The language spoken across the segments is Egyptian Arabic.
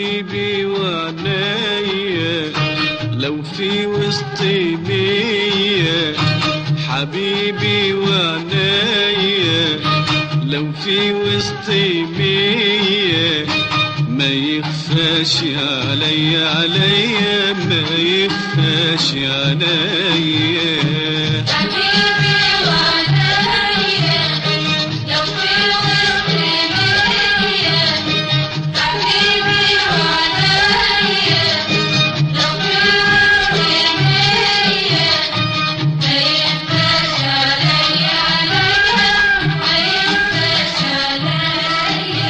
حبيبي وعنايا لو في وسطي مية حبيبي وعنايا لو في وسطي مية ما يخفاش عليا عليا ما يخفاش عليا حبيبي وعنايا لو في وسط مية حبيبي وعنايا لو في وسط مية ما ينفعش عليا عليا ما ينفعش عليا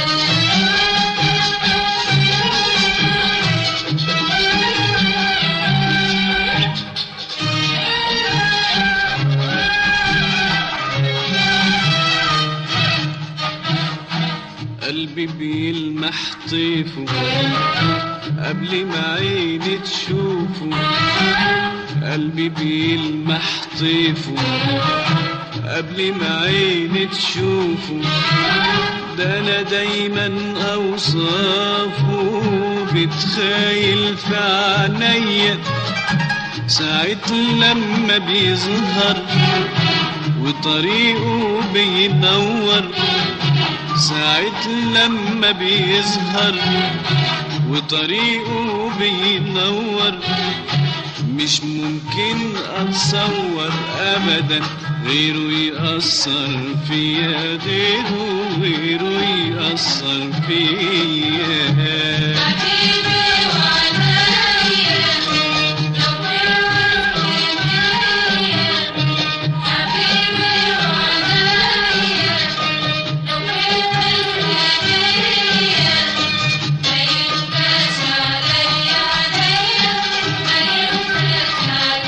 قلبي بيلمح طيفه قبل ما عيني تشوفه قلبي بيلمح طيفه قبل ما عيني تشوفه ده انا دايما اوصافه بتخيل في عينيا ساعة لما بيظهر وطريقه بينور ساعة لما بيظهر وطريقه بينور مش ممكن اتصور ابدا غيره يأثر فيا غيره غيره يأثر فيا حبيبي وعنايا لو في وسط مية حبيبي وعنايا لو في وسط مية ما ينفعش عليا عليا ما ينفعش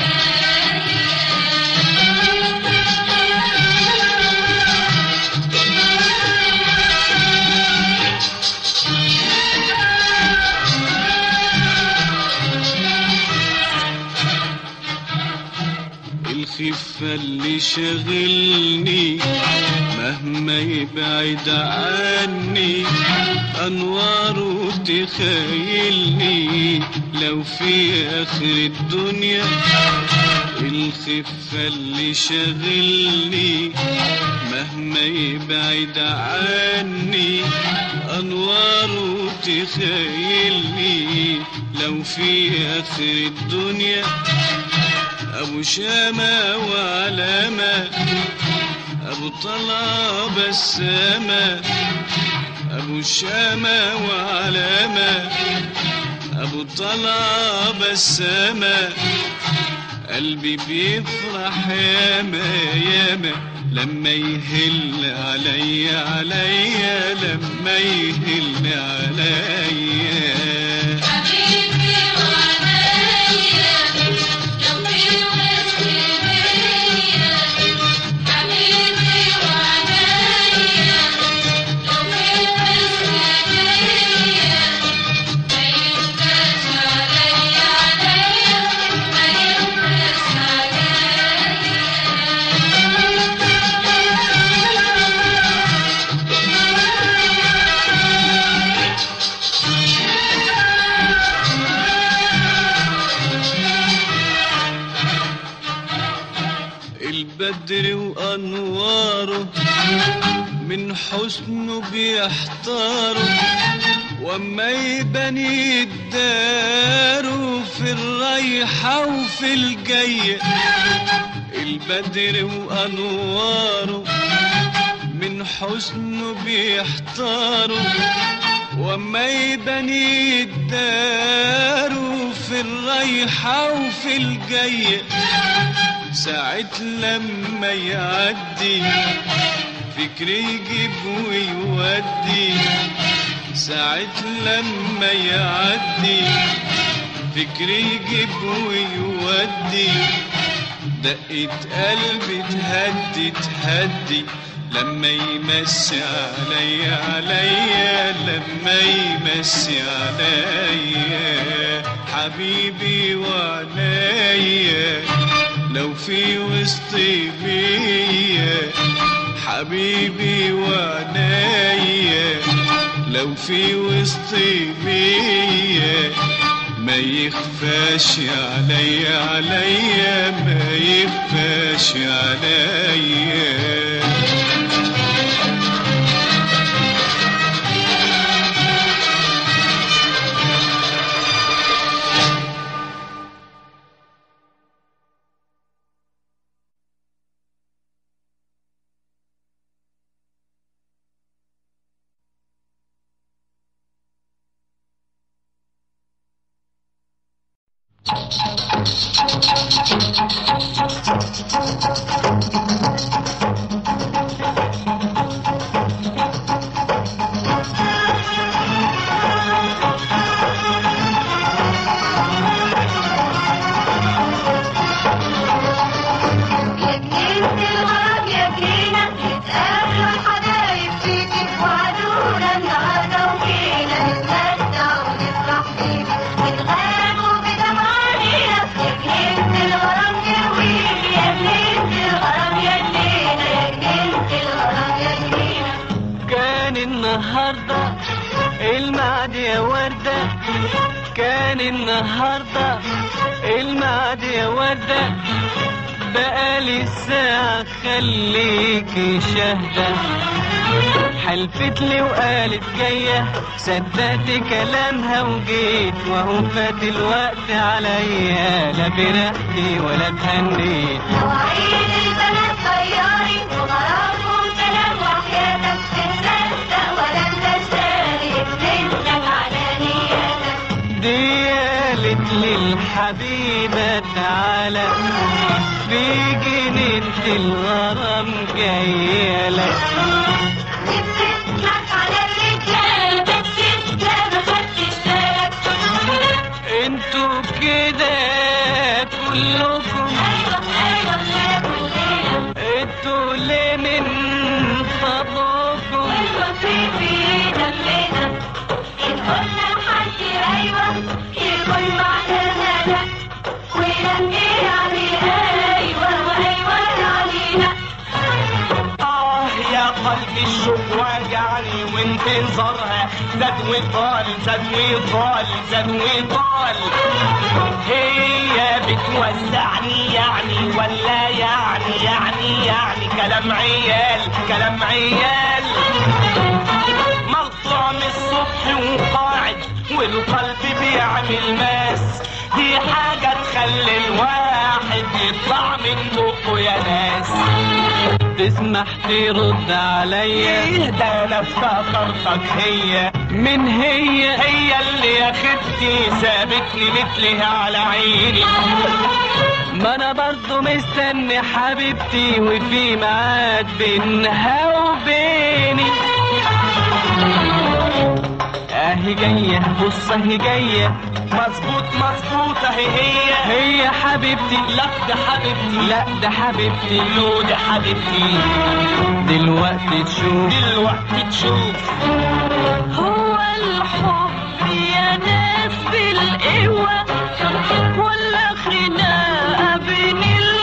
الخفة اللي شغلني مهما يبعد عني أنواره تخيلني لو في آخر الدنيا الخفة اللي شغلني مهما يبعد عني أنواره تخيلني لو في آخر الدنيا أبو شامة وعلامة أبو طلع بسامة أبو شامة وعلامة أبو طلع بسامة قلبي بيفرح ياما ياما لما يهل عليا عليا لما يهل عليا حبيبي وعنايا لو في وسط مية حبيبي وعنايا لو في وسط مية ما ينفعش عليا عليا ما ينفعش البدر وأنواره من حسنه بيحتاروا وما يبني الدار في الرايحة وفي الجاية البدر وأنواره من حسنه بيحتاروا وما يبني الدار في الرايحة وفي الجاية ساعة لما يعدي فكري يجيب ويودي ساعة لما يعدي فكري يجيب ويودي دقة قلبي تهدي تهدي لما يمسي عليا عليا لما يمسي عليا حبيبي وعليا لو في وسطي بيا حبيبي وعنايا لو في وسطي مية ما يخفاش عليا عليا ما يخفاش عليا يا جنينة الغرام يا جنينة نتقابلوا الحبايب فيكي وعدونا النهاردة وجينا نتمتع ونفرح بيكي ونغابوا بدمع عينينا يا جنينة الغرام يرويكي يا جنينة الغرام يا جنينة يا جنينة الغرام يا جنينة كان النهاردة المعد يا وردة كان النهاردة المعد يا وردة بقالي الساعة خليكي شاهدة حلفت لي وقالت جاية صدقت كلامها وجيت وهو فات الوقت عليا لا فرحتي ولا اتهنيت مواعيد البنات طياري وغرامهم كلام وحياتك تصدق ولا تشتري بتنسك على نياتك دي قالت للحبيبة تعالى في جنينة الغرام جاية لك بتسلك على الرجالة بتسلك ما خدتش بالك انتوا كده كلكم ايوه ايوه يا كلنا انتوا ليه من فضلكم ايوه في في دمنا ان قلنا لحد ايوه يكون معناها لا ولما يعني ايوه وايوه يعني لا آه يا قلبي الشوق وجعني وانتظارها زاد وطال زاد وطال زاد وطال هي بتوسعني يعني ولا يعني يعني يعني كلام عيال كلام عيال مقطوع من الصبح وقاعد والقلب بيعمل ماس دي حاجة تخلي الواحد يطلع من بقه يا ناس تسمح ترد عليا ايه ده انا افتكرتك هي من هي هي اللي يا خدتي سابتني مثلها على عيني ما انا برضو مستني حبيبتي وفي ميعاد بينها وبيني اهي جاية بص اهي جاية مظبوط مظبوط اهي هي هي حبيبتي لا ده حبيبتي لا ده حبيبتي لو ده حبيبتي دلوقتي تشوف دلوقتي تشوف هو الحب يا ناس بالقوة ولا خناقة بين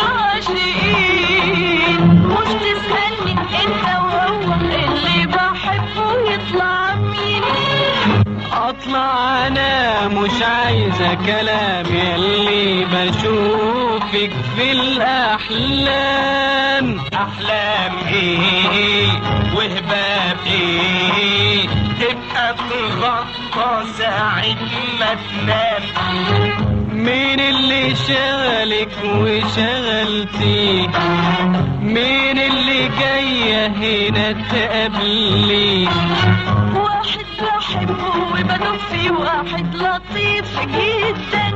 العاشقين مش تسألني انت وهو اللي بحبه يطلع مين اطلع انا مش عايزة كلام يلي بشوفك في الاحلام احلام ايه وهباب ايه تبقى تغطى ساعة ما تنام مين اللي شغلك وشغلتي مين اللي جاية هنا تقابلي واحد بحبه وبدوب فيه واحد لطيف جدا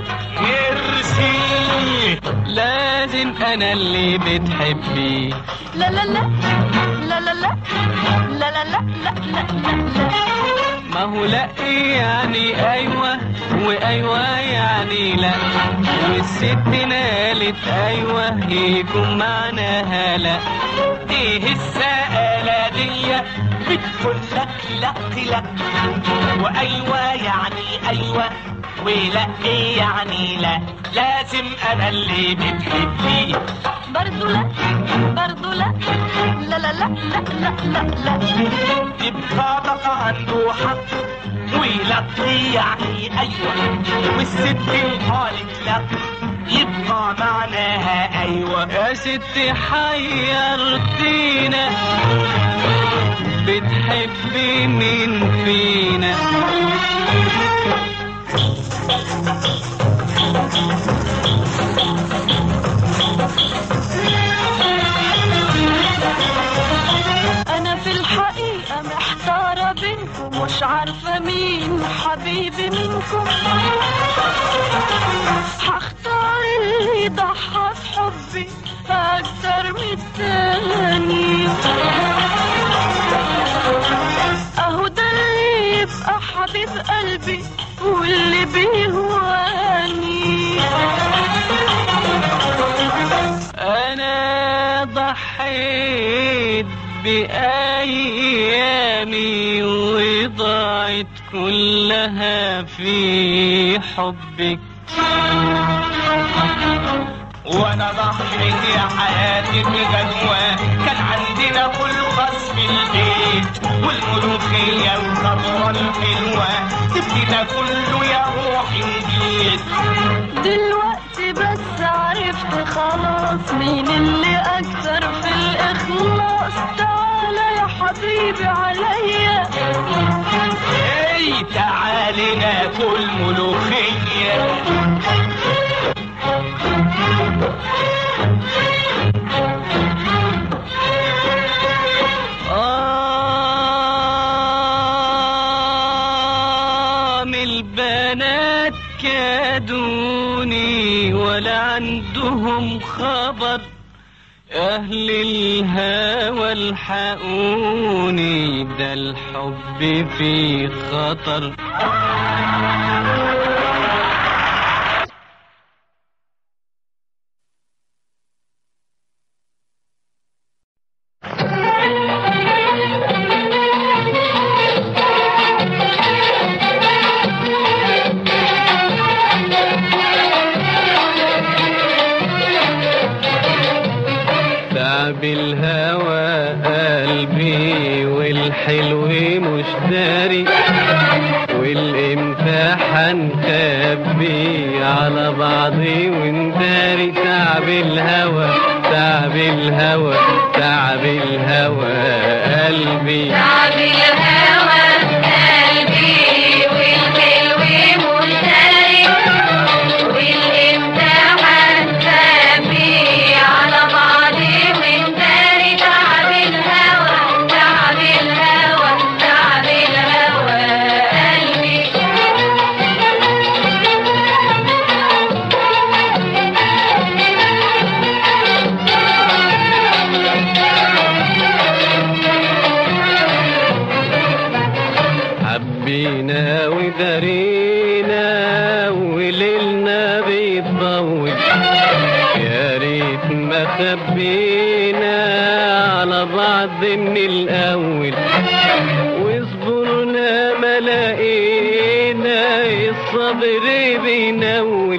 ارسي لازم انا اللي بتحبي لا لا لا لا لا لا لا لا لا لا لا لا ما هو لا يعني ايوه وايوه يعني لا والست نالت ايوه يكون معناها لا ايه السآلة دي بتقول لك لا لا وايوه يعني ايوه ولا ايه يعني لا لازم انا اللي بتحبيه برضو لا برضو لا لا لا لا لا لا لا لا يبقى بقى عنده حق ولا يعني ايوه والست قالت لا يبقى معناها ايوه يا ستي حيرتينا بتحبي مين فينا انا في الحقيقة محتارة بينكم مش عارفة مين حبيبي منكم هختار اللي يضحى بحبي اكتر من التاني اهو ده اللي يبقى حبيب قلبي واللي بيهواني انا ضحيت بايامي وضاعت كلها في حبك وانا ضحيت يا حياتي بغدوة كان عندنا كل خاص في البيت والملوخية والخضرة الحلوة تبكي ده كله يا روحي جيت دلوقتي بس عرفت خلاص مين اللي اكثر في الاخلاص تعالى يا حبيبي عليا اي تعالي ناكل ملوخية آه من البنات كادوني ولا عندهم خبر أهل الهوى الحقوني ده الحب في خطر تعب الهوى قلبي والحلو مش داري والامتحان خبي على بعضي ونداري تعب الهوى تعب الهوى تعب الهوى قلبي تعب الهوى قلبي والحلو مشتري والامتحان خبي على بعضي ونداري تعب الهوى تعب الهوى تعب الهوى قلبي حبينا ودارينا وليلنا بيطول يا ريت ما خبينا على بعض من الاول واصبرنا ما لقينا الصبر بينول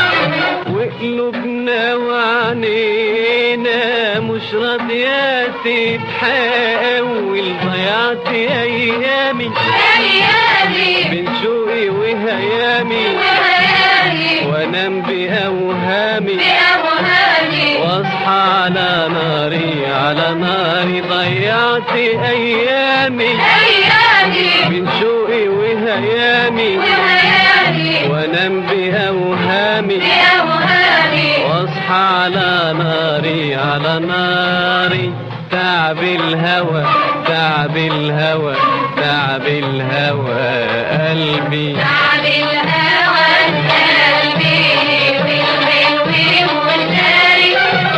وقلوبنا وعنينا مش راضية تتحول ضيعت ايامي ايامي بين شوقي وهيامي وهيامي وانام باوهامي بأوهامي واصحى على ناري على ناري ضيعت ايامي ايامي بين شوقي وهيامي وهيامي وانام باوهامي بأوهامي واصحى على ناري على ناري تعب الهوى تعب الهوى تعب الهوى قلبي تعب الهوى قلبي والحلو والناري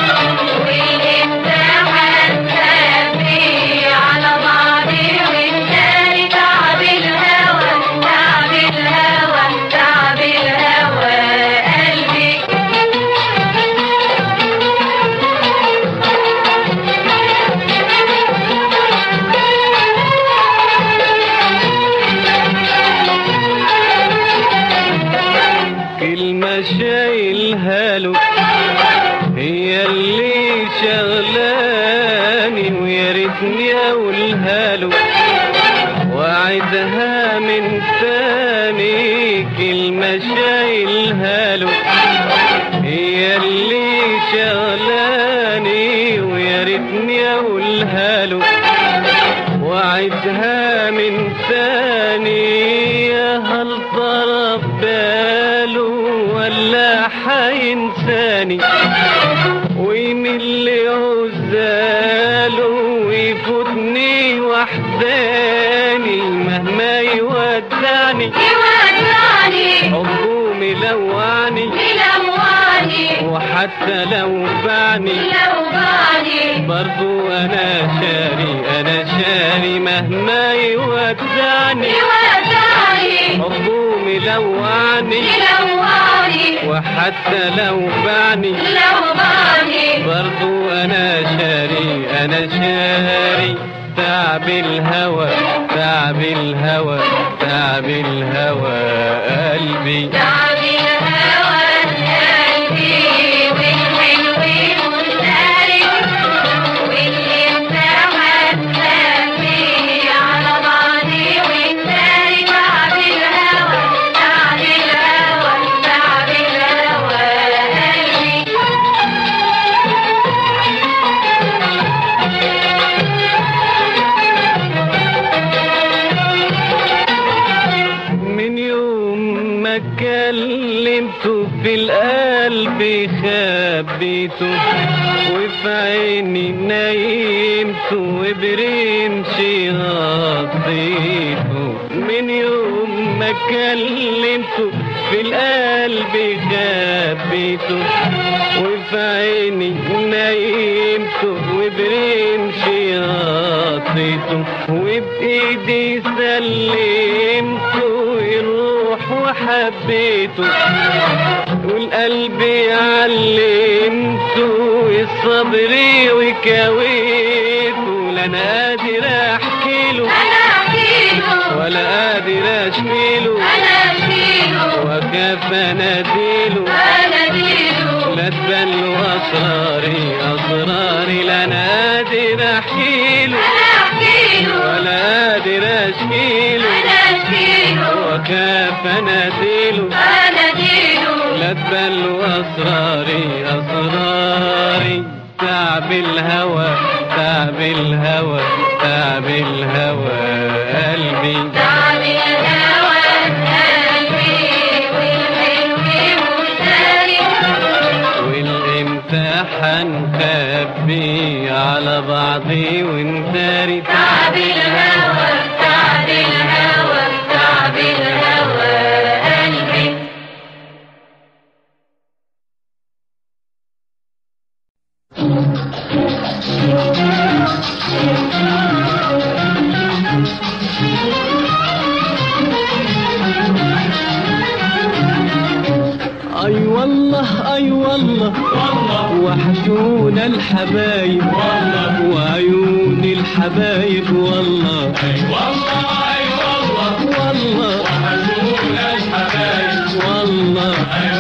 والامتحان خبي على بعضي والناري تعب الهوى تعب الهوى تعب الهوى قلبي اقولها له واعدها من تاني كلمة شايلها له هي اللي شغلاني ويا ريتني اقولها له وعدها من تاني يا هل ضرب باله ولا حينساني ومن اللي عزاله ويفوتني وحداني مهما يودعني يودعني حبه ملوعني ملواني وحتى لو باعني ملواني برضو انا شاري انا شاري مهما يودعني يودعني حبه ملوعني ملواني وحتى لو باعني ملواني برضو انا شاري انا شاري تعب الهوى تعب الهوى تعب الهوى قلبي تعب الهوى قلبي والحلو والساري واللي انتهت قلبي على بعضي والساري تعب الهوى تعب الهوى تعب الهوى قلبي من يوم ما كلمته في القلب خبيته وفي عيني نايمته وبرمشي غطيته من يوم ما كلمته في القلب خبيته وفي عيني نايمته وبرمشي غطيته وبإيدي سلمته الروح وحبيته والقلب علمته الصبر وكويته لا انا قادر احكي له انا احكيله ولا قادر اشكيله انا اشكيله وكيف اناديله انا ديله لا تبان له اسراري اسراري لا انا قادر احكيله انا احكيله ولا قادر اشكيله انا اشكيله وكيف اناديله انا ديله لا تبان له اسراري اسراري تعب الهوى تعب الهوى تعب الهوى قلبي تعب الهوى قلبي والحلو والساري والامتحان خبي على بعضي وانتاري تعب الهوى تعب الهوى تعب الهوى قلبي اي والله اي والله وحشونا الحبايب والله وعيون الحبايب والله والله والله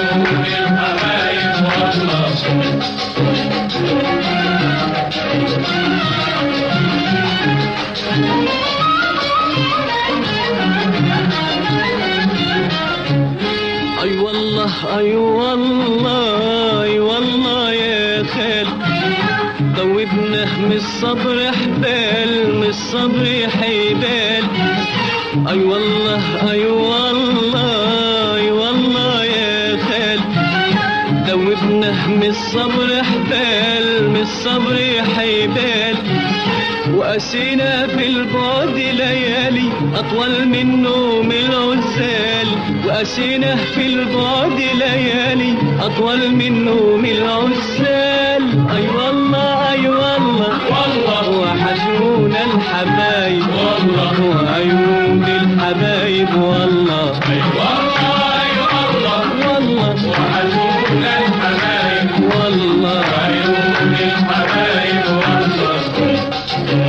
اي والله اي والله اي والله يا خال ذوبنا من الصبر حبال من الصبر حبال اي والله اي والله اي والله يا خال ذوبنا من الصبر حبال من الصبر حبال وقسينا في البعد ليالي أطول من نوم العزال وقسينا في البعد ليالي أطول من نوم العزال أي والله أي والله والله وحشونا الحبايب والله وعيون الحبايب والله أي والله أي والله والله وحشونا الحبايب والله عيون الحبايب والله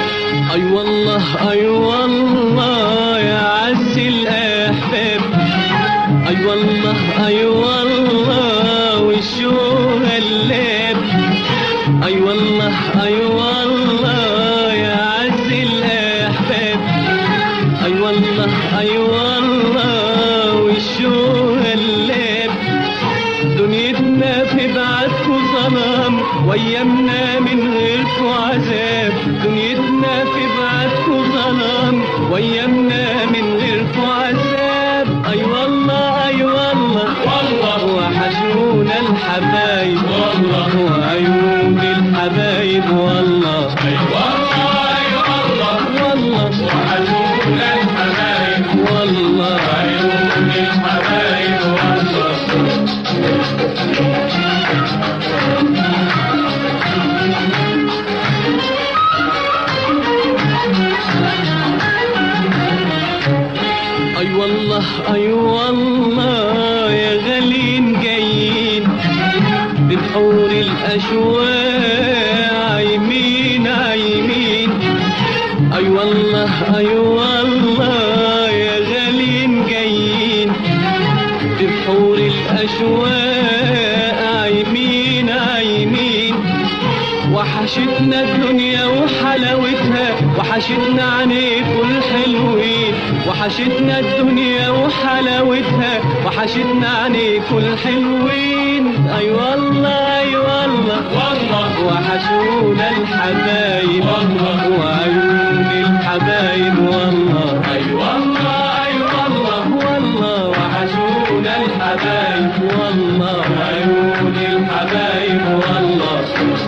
اي والله اي والله يا عز الاحباب اي والله اي والله والشوق الليل اي والله اي والله يا عز الاحباب اي والله اي والله والشوق الليل دنيتنا في بعدكوا ظلام وايامنا من غيركوا عذاب دنيتنا في بعدكوا ظلام وايامنا من غيركوا عذاب اي والله اي والله والله وحشونا الحبايب والله وعيون الحبايب والله اي والله اي والله والله وحشونا الحبايب والله عيون الحبايب والله اي والله اي والله يا غالين جايين بنحور الاشواق عايمين عايمين اي والله اي والله يا غالين جايين بنحور الاشواق عايمين عايمين وحشتنا الدنيا وحلاوتها وحشتنا عنيكوا الحلوين وحشتنا الدنيا وحلاوتها وحشتنا عنيكوا الحلوين اي والله اي والله والله وحشونا الحبايب والله وعيون الحبايب والله اي والله اي والله والله وحشونا الحبايب والله وعيون الحبايب والله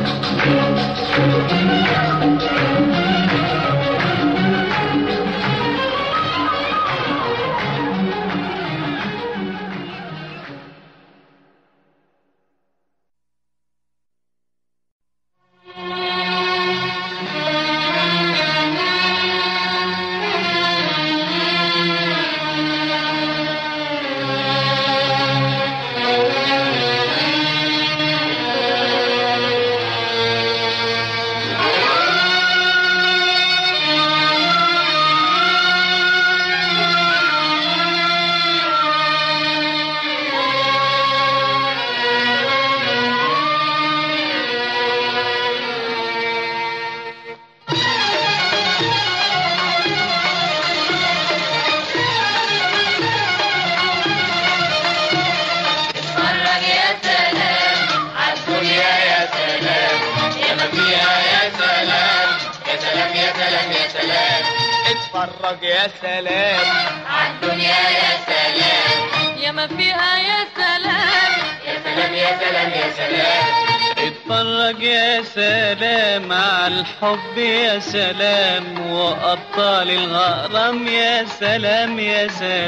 اتفرج يا سلام عالدنيا يا سلام يا ما فيها يا سلام يا سلام يا سلام يا سلام اتفرج يا سلام عالدنيا يا سلام يا ما فيها يا سلام يا سلام يا سلام يا سلام اتفرج يا سلام على الحب يا سلام وأبطال الغرام يا سلام يا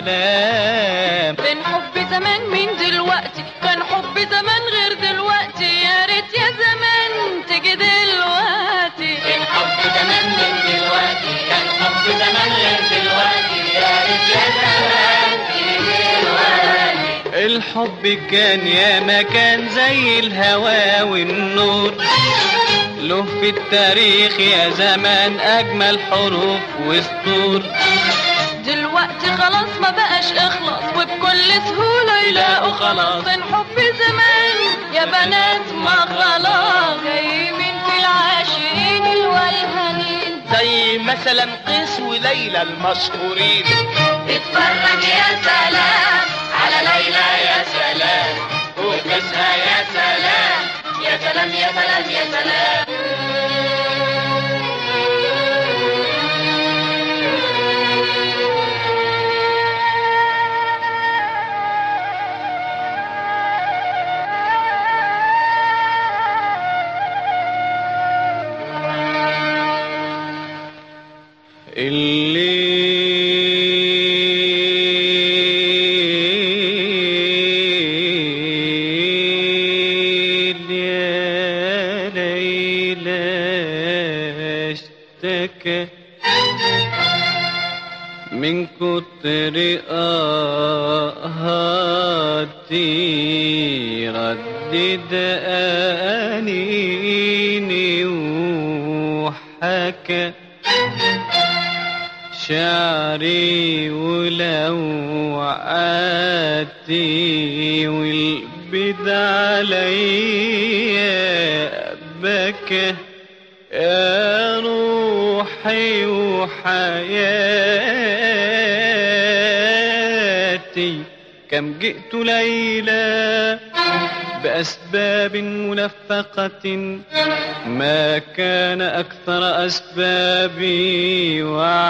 سلام كان حب زمان من دلوقتي كان حب زمان غير دلوقتي يا ريت يا زمان تيجي دلوقتي الحب زمان من دلوقتي كان حب زمان غير دلوقتي يا ريت يا زمان تيجي دلوقتي الحب كان يا مكان زي الهوى والنور له في التاريخ يا زمان أجمل حروف وسطور دلوقتي خلاص ما بقاش اخلص وبكل سهولة يلاقوا خلاص كان حب زمان يا بنات ما خلاص جايين في العاشقين الوالهانين زي مثلا قيس وليلى المشهورين اتفرج يا سلام على ليلى يا سلام وقسها يا سلام يا سلام يا سلام يا سلام الليل يا ليلى اشتكى من كتر آهاتي ردد أنيني وحكى شعري ولو عاد حياتي والبيد عليا بكى يا روحي وحياتي كم جئت ليلى بأسباب منفقة ما كان أكثر أسبابي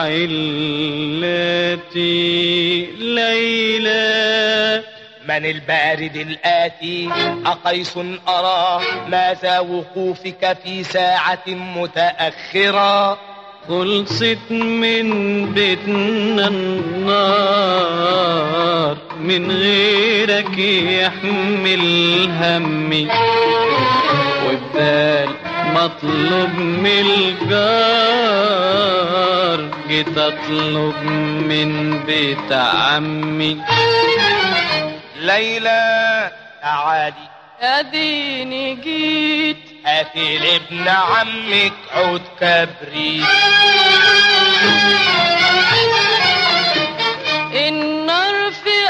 وعلاتي ليلى من البارد الآتي أقيس أرى ماذا وقوفك في ساعة متأخرة خلصت من بيتنا النار من غيرك يحمل همي وبدال مطلوب من الجار جيت اطلب من بيت عمي ليلى تعالي اديني جيت هاتي لابن عمك عود كبريت النار في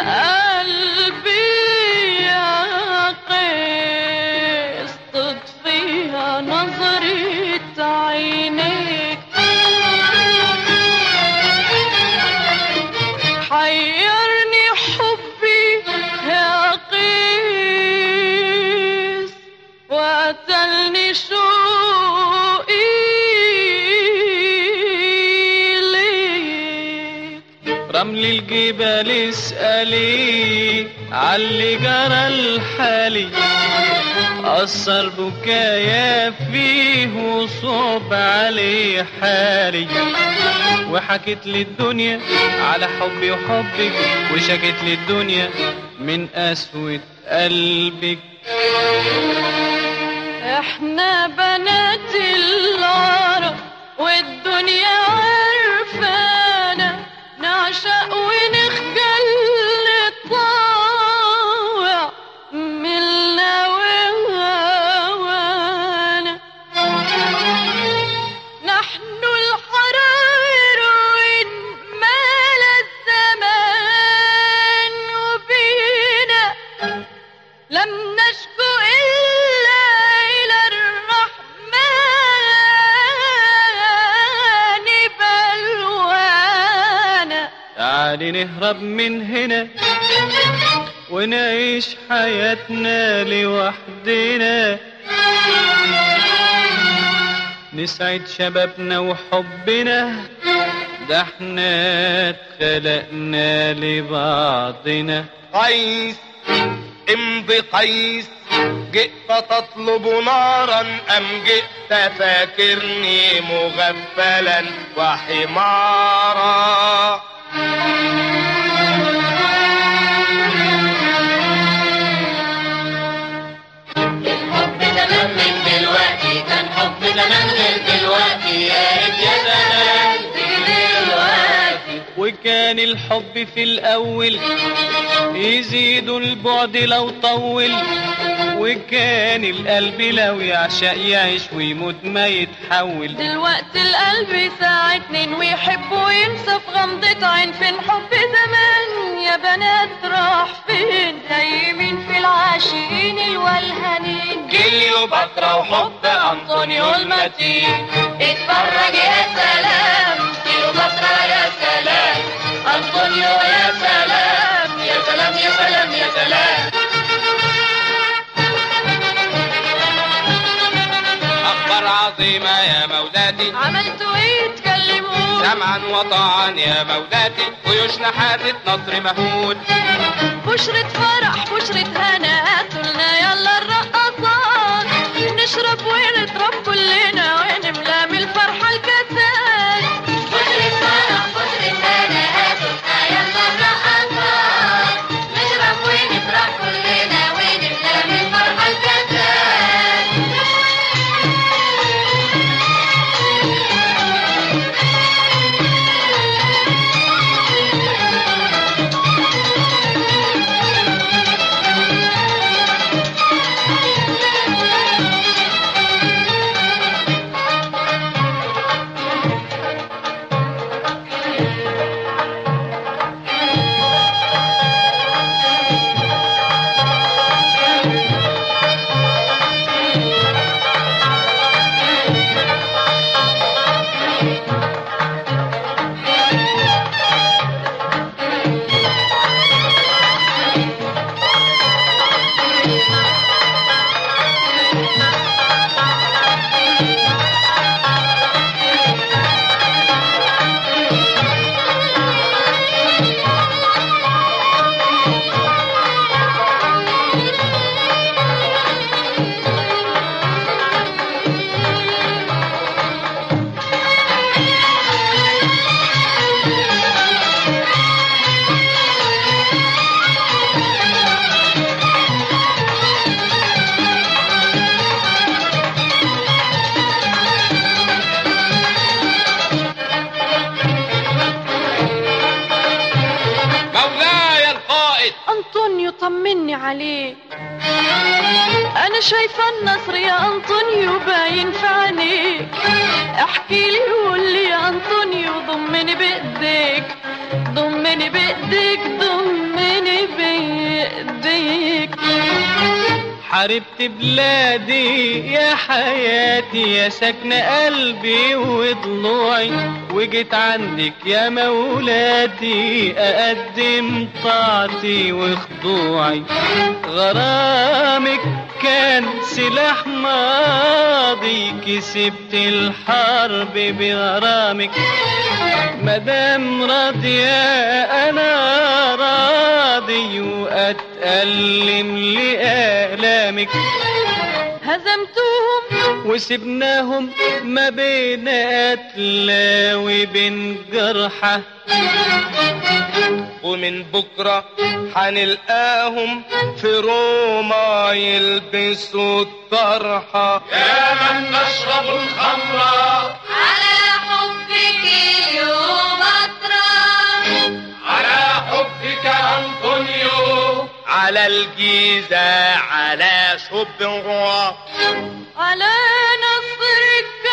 قلبي يا قيس تطفيها نظرة عينيك حيرني حبي يا قيس وقتلني شوقي ليك رمل الجبال اسألي عاللي جرى الحالي أثر بكايا فيه وصوب عليه حالي وحكيت للدنيا على حبي وحبك وشكيت للدنيا من قسوة قلبك احنا بنات العرب والدنيا عرفانا نعشق ونخجل نطاوع ملنا وهوانا نحن الحرائر وإن مال الزمان وبينا لم نشكو إلا إلى الرحمن بلوانا تعالي نهرب من هنا ونعيش حياتنا لوحدنا نسعد شبابنا وحبنا ده احنا اتخلقنا لبعضنا قيس امضي قيس جئت تطلب نارا أم جئت فاكرني مغفلا وحمارا الحب زمان من دلوقتي كان حب زمان غير دلوقتي يا ريت يا زمان تيجي دلوقتي وكان الحب في الأول يزيد البعد لو طول وكان القلب لو يعشق يعيش ويموت ما يتحول دلوقتي القلب ساعة اتنين ويحب وينسى في غمضة عين فين حب زمان يا بنات راح فين دايمين في العاشقين الولهانين كليوباترا وحب أنطونيو المتين اتفرج يا سلام كيلوباترا يا سلام أنطونيو يا سلام يا سلام يا سلام يا سلام أخبار عظيمة يا مولاتي عملتوا ايه تكلموا سمعا وطاعا يا مولاتي ويشنى حادث نصر مهول بشرة فرح بشرة هنا هاتولنا يلا الرقصات نشرب ونضرب كلنا ونملى من الفرحة الكاسات بشرة فرح بشرة هنا هاتوا يلا الرقصات نشرب ونفرح كلنا ونملى من الفرحة الكاسات أنطونيو طمني عليك أنا شايفة النصر يا أنطونيو باين في عينيك احكي لي وقول لي يا أنطونيو ضمني بإيديك ضمني بإيديك ضمني بإيديك حاربت بلادي يا حياتي يا سكن قلبي وضلوعي وجيت عندك يا مولاتي أقدم طاعتي وخضوعي غرامك كان سلاح ماضي كسبت الحرب بغرامك مدام راضية أنا راضي وأتألم لآلامك هزمتهم وسبناهم ما بين قتلى وبين جرحى ومن بكرة هنلقاهم في روما يلبسوا الطرحة يا من نشرب الخمرة على حبك اليوم أطرح على حبك أنطونيو على الجيزة على شبرا على نصرك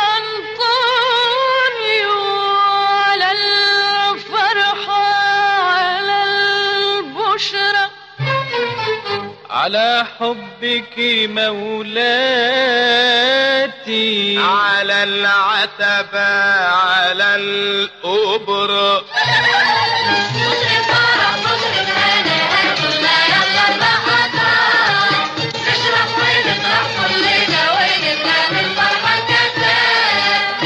أنطونيو على الفرحة على البشرى على حبك مولاتي على العتبة على الأبرة بشر فرح بشر هنا هاتونا يلا المحطة نشرب ونفرح كلنا ونبقى بالفرحة الكاسات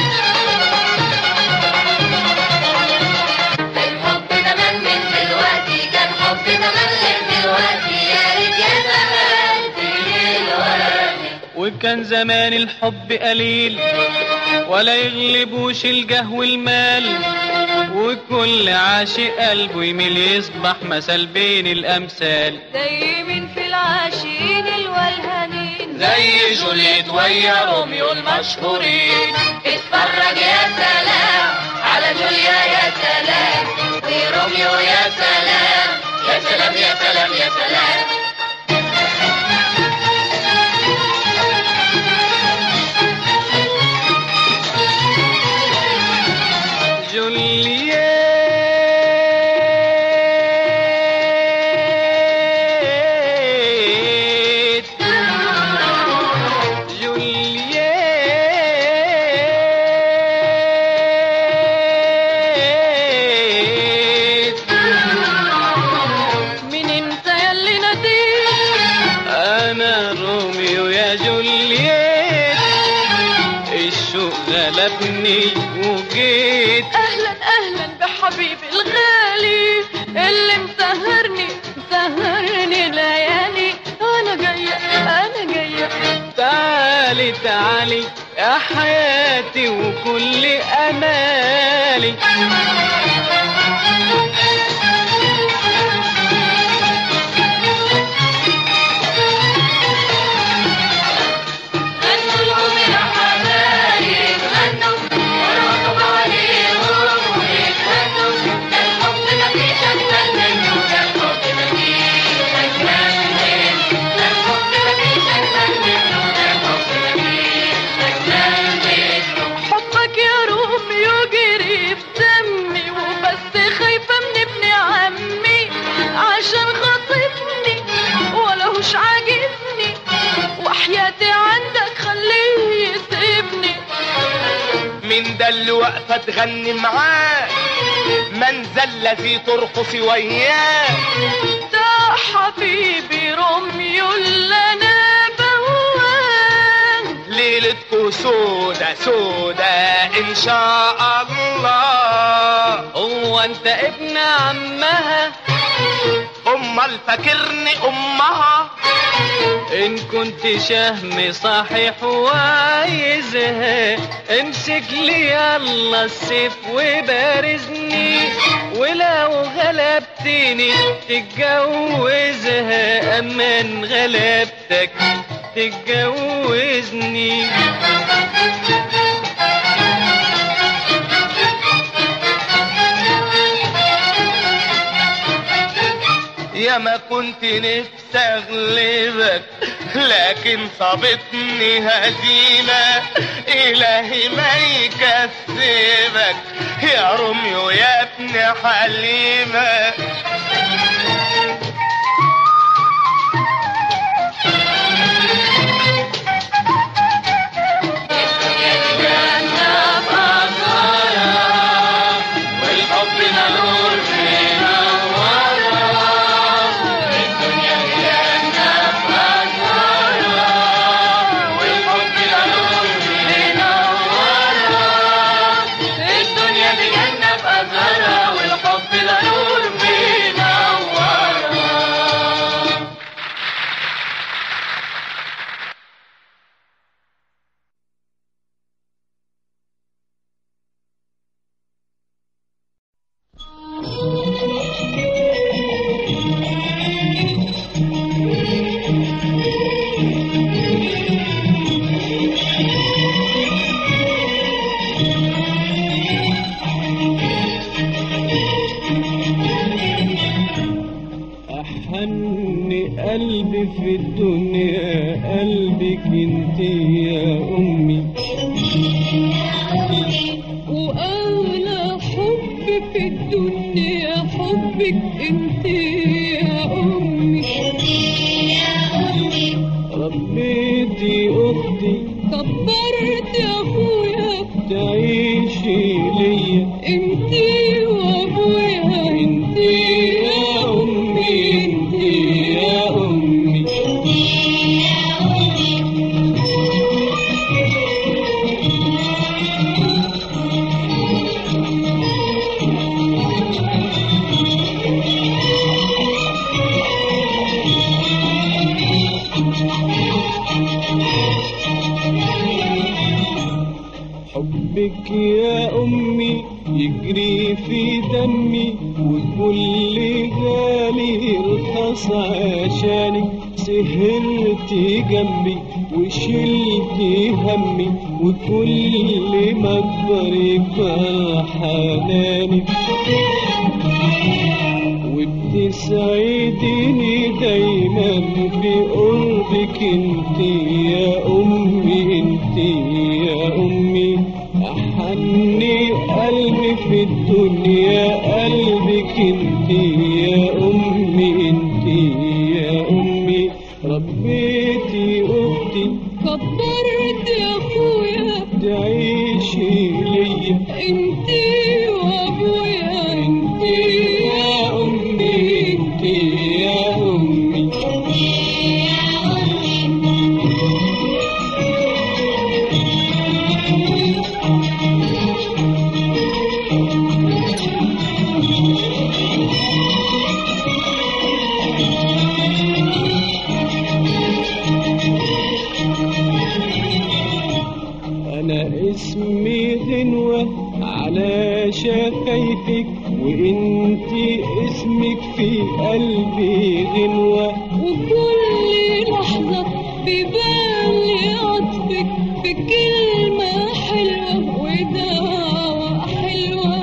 الحب زمان من دلوقتي كان حب زمان غير دلوقتي يا ريت يا زمان دلوقتي وكان زمان الحب قليل ولا يغلبوش الجه والمال وكل عاشق قلبه يميل يصبح مثل بين الأمثال زي مين في العاشقين الولهانين زي جوليت ويا روميو المشهورين اتفرج يا سلام على جوليا يا سلام وروميو يا سلام يا سلام يا سلام يا سلام جولييت جولييت مين انت ياللي ناديت انا روميو يا جولييت الشوق غلبني وجيت اهلا اهلا بحبيبي الغالي اللي مسهرني مسهرني ليالي انا جايه انا جايه تعالي تعالي يا حياتي وكل امالي غنوا لهم يا حبايب غنوا ورقصوا عليهم ويتهنوا ده الحب مفيش أجمل منه ده الحب مفيش أجمل منه ده الحب مفيش أجمل منه ده الحب مفيش أجمل منه حبك يا روميو جري في دمي وبس خايفه من ابن عمي عشان خاطفني ولهوش عاجبني وحياتي عندك خليه يسيبني من ده اللي واقفة تغني معاه من ذا الذي ترقص وياه ده حبيبي روميو اللي انا بهواه ليلتكو سودة سودة إن شاء الله هو انت ابن عمها أمال فاكرني أمها ان كنت شهم صحيح وعايزها امسك لي يلا السيف وبارزني ولو غلبتني تتجوزها اما ان غلبتك تتجوزني يا يا ما كنت نفسي اغلبك لكن صابتني هزيمة الهي ما يكسبك يا روميو يا ابن حليمة الدنيا دي جنة بأزهارها والحب ده نور بينورها أحن قلبي في الدنيا قلبك انت يا أمي وأغلى حب في الدنيا حبك انت يا أمي ربيتي أختي كبرت يا أخويا تعيشي ليا انت وأبويا انت يا أمي انت يا أمي حبك يا أمي يجري في دمي وكل غالي رخص عشانك سهرتي جنبي وشلتي همي وكل ما اكبر يكبر حنانك وبتسعدني دايما بقربك انت يا امي انت يا امي احني قلبي في الدنيا قلبك انت يا امي انت يا امي ربيتي اختي كبرت يا أخويا تعيشي ليا انت وأبويا انت يا امي انت يا امي أنا اسمي غنوة على شفايفك وانت اسمك في قلبي غنوة وكل لحظة بيبان لي عطفك في كلمة حلوة ودعوة حلوة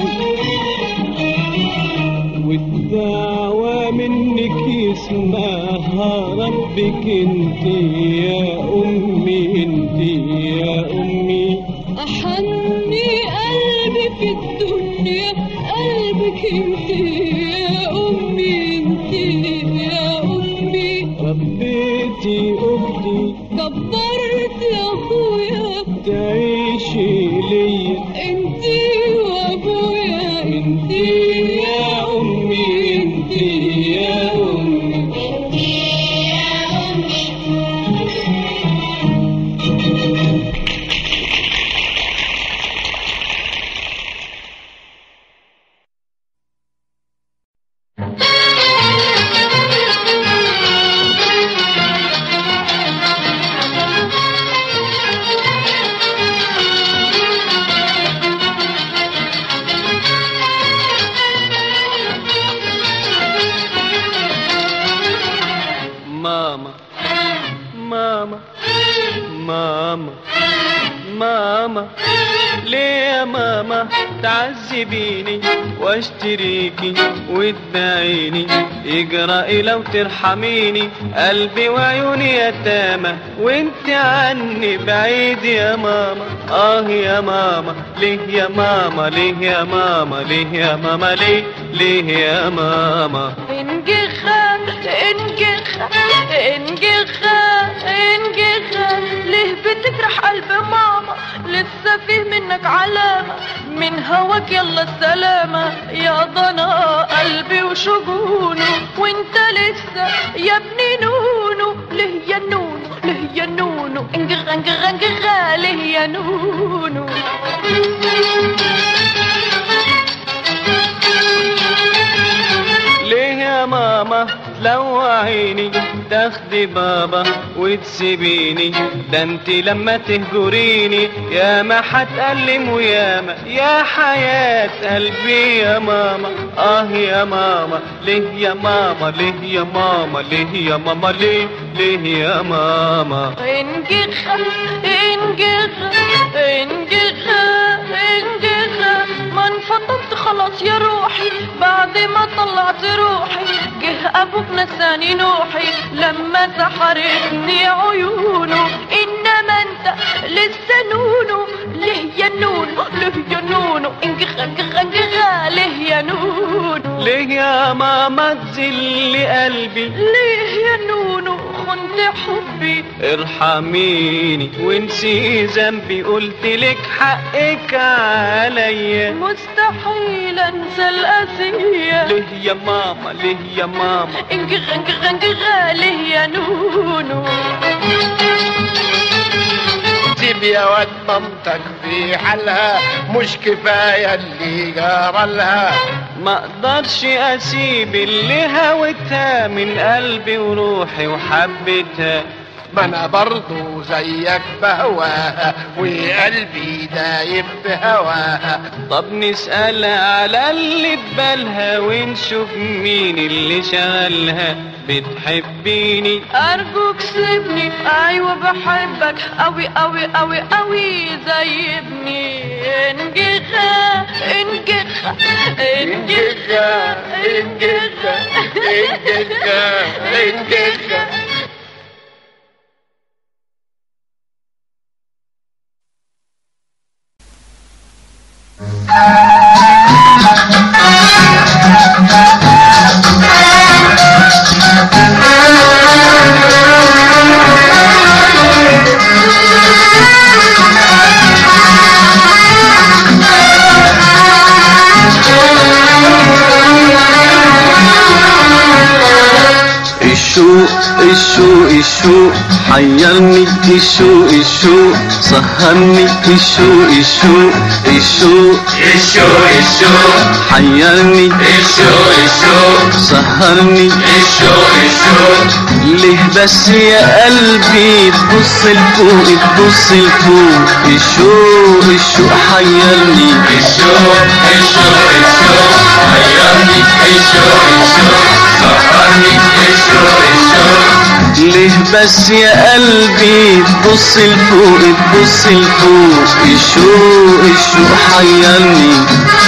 والدعوة منك يسمعها ربك انت يا أمي انت يا أمي أحني قلبي في الدنيا قلبك انت يا أمي انت يا أمي ربيتي أختي كبرت يا أخويا تعيشي ليا انت وأبويا انت يا أمي انت يا أمي ماما ماما ماما ماما ليه يا ماما تعذبيني واشتريكي وتبيعيني اجرأي لو ترحميني قلبي وعيوني يتامى وانت عني بعيد يا ماما اه يا ماما ليه يا ماما ليه يا ماما ليه يا ماما ليه ليه يا ماما انجخة انجخة انجخة انجخة ليه بتجرح قلب ماما لسه فيه منك علامة من هواك يلا السلامة يا ضنا قلبي وشجونه وانت لسه يا ابني نونو ليه يا نونو ليه يا نونو انجخ انجخ انجخ ليه يا نونو ليه يا ماما تلوعيني تاخدي بابا وتسيبيني ده انت لما تهجريني يا ما هتألم وياما يا حياة قلبي يا ماما اه يا ماما ليه يا ماما ليه يا ماما ليه يا ماما ليه ليه يا ماما انجخ انجخ انجخ انجخ ما انفضلت خلاص يا روحي بعد ما طلعت روحي جه ابوك نساني نوحي لما سحرتني عيونه انما انت لسه نونو ليه يا نونو ليه يا نونو انجخ انجخ انجخ ليه يا نونو ليه يا ماما تزلي قلبي ليه يا نونو خنت حبي ارحميني وانسي ذنبي قلت لك حقك عليا مستحيل انسى الاسيه ليه يا ماما ليه يا ماما انجخ انجخ انجخ ليه يا نونو سيب يا واد مامتك في حالها مش كفايه اللي جرى لها ما اقدرش اسيب اللي هوتها من قلبي وروحي وحبيتها ما انا برضو زيك بهواها وقلبي دايب في هواها طب نسأل على اللي ببالها ونشوف مين اللي شغلها بتحبيني ارجوك سيبني ايوه بحبك اوي اوي اوي اوي زي ابني انجخ انجخ انجخ انجخ انجخ انجخ الشوق الشوق الشوق حيرني الشوق الشوق سهرني الشوق الشوق الشوق الشوق الشوق حيرني الشوق الشوق سهرني الشوق الشوق ليه بس يا قلبي تبص لفوق تبص لفوق الشوق الشوق حيرني الشوق الشوق الشوق حيرني الشوق الشوق سهرني الشوق الشوق ليه بس يا قلبي تبص لفوق تبص لفوق الشوق الشوق حيرني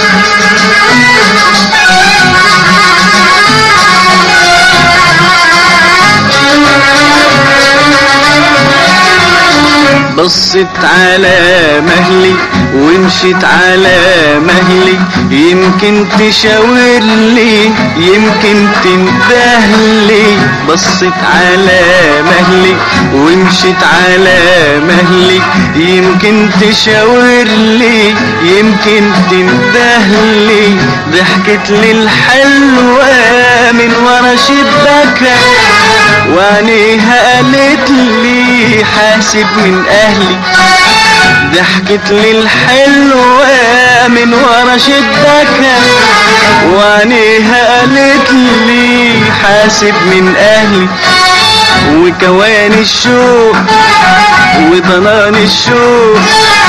بصت على مهلي ومشيت على مهلي يمكن تشاور لي يمكن تندهلي بصت على مهلي ومشيت على مهلي يمكن تشاور لي يمكن تندهلي ضحكت لي الحلوة من ورا شباكها وعينيها قالت لي حاسب من اهلي ضحكت لي الحلوة من ورا شباكها وعينيها قالت لي حاسب من اهلي وكوان الشوق وضنان الشوق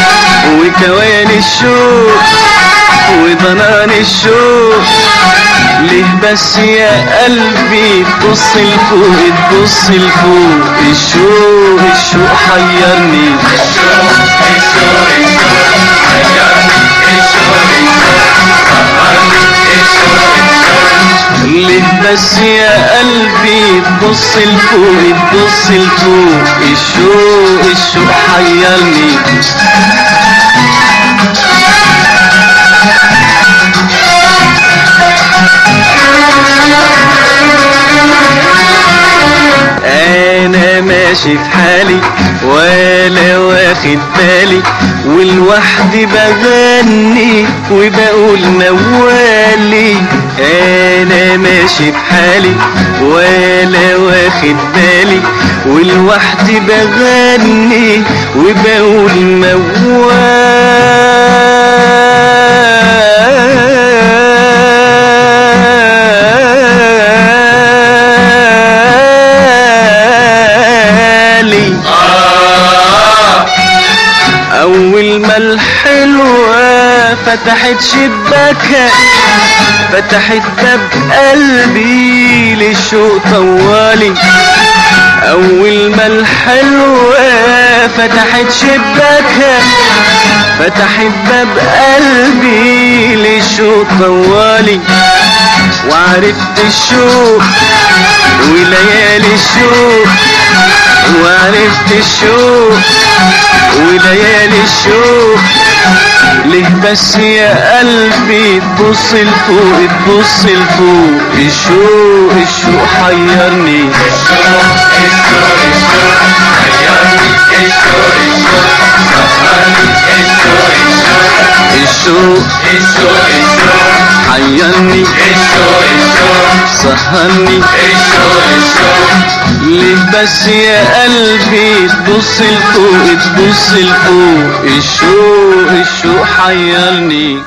وكوان الشوق وضنان الشوق ليه بس يا قلبي تبص لفوق تبص لفوق الشوق الشوق حيرني ليه بس يا قلبي تبص لفوق تبص لفوق الشوق الشوق حيرني انا ماشي في حالي ولا واخد بالي والوحدي بغني وبقول موالي انا ماشي في حالي ولا واخد بالي والوحدي بغني وبقول موالي أول ما الحلوة فتحت شباكها فتحت باب قلبي للشوق طوالي أول ما الحلوة فتحت شباكها فتحت باب قلبي للشوق طوالي وعرفت الشوق وليالي الشوق وعرفت الشوق وليالي الشوق ليه بس يا قلبي تبص لفوق تبص لفوق الشوق الشوق حيرني الشوق حيرني سهرني ليه بس يا قلبي تبص لفوق تبص لفوق الشوق الشوق حيرني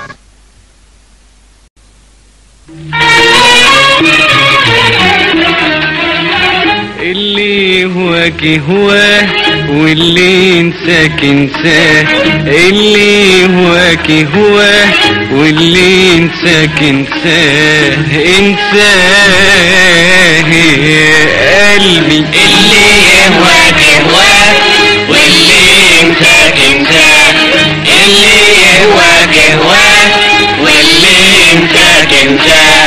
اللي هواك هواه واللي ينساك انساه اللي هواك هواه واللي ينساك انساه انساه يا قلبي اللي يهواك هواه واللي ينساك انساه اللي يهواك هواه واللي ينساك انساه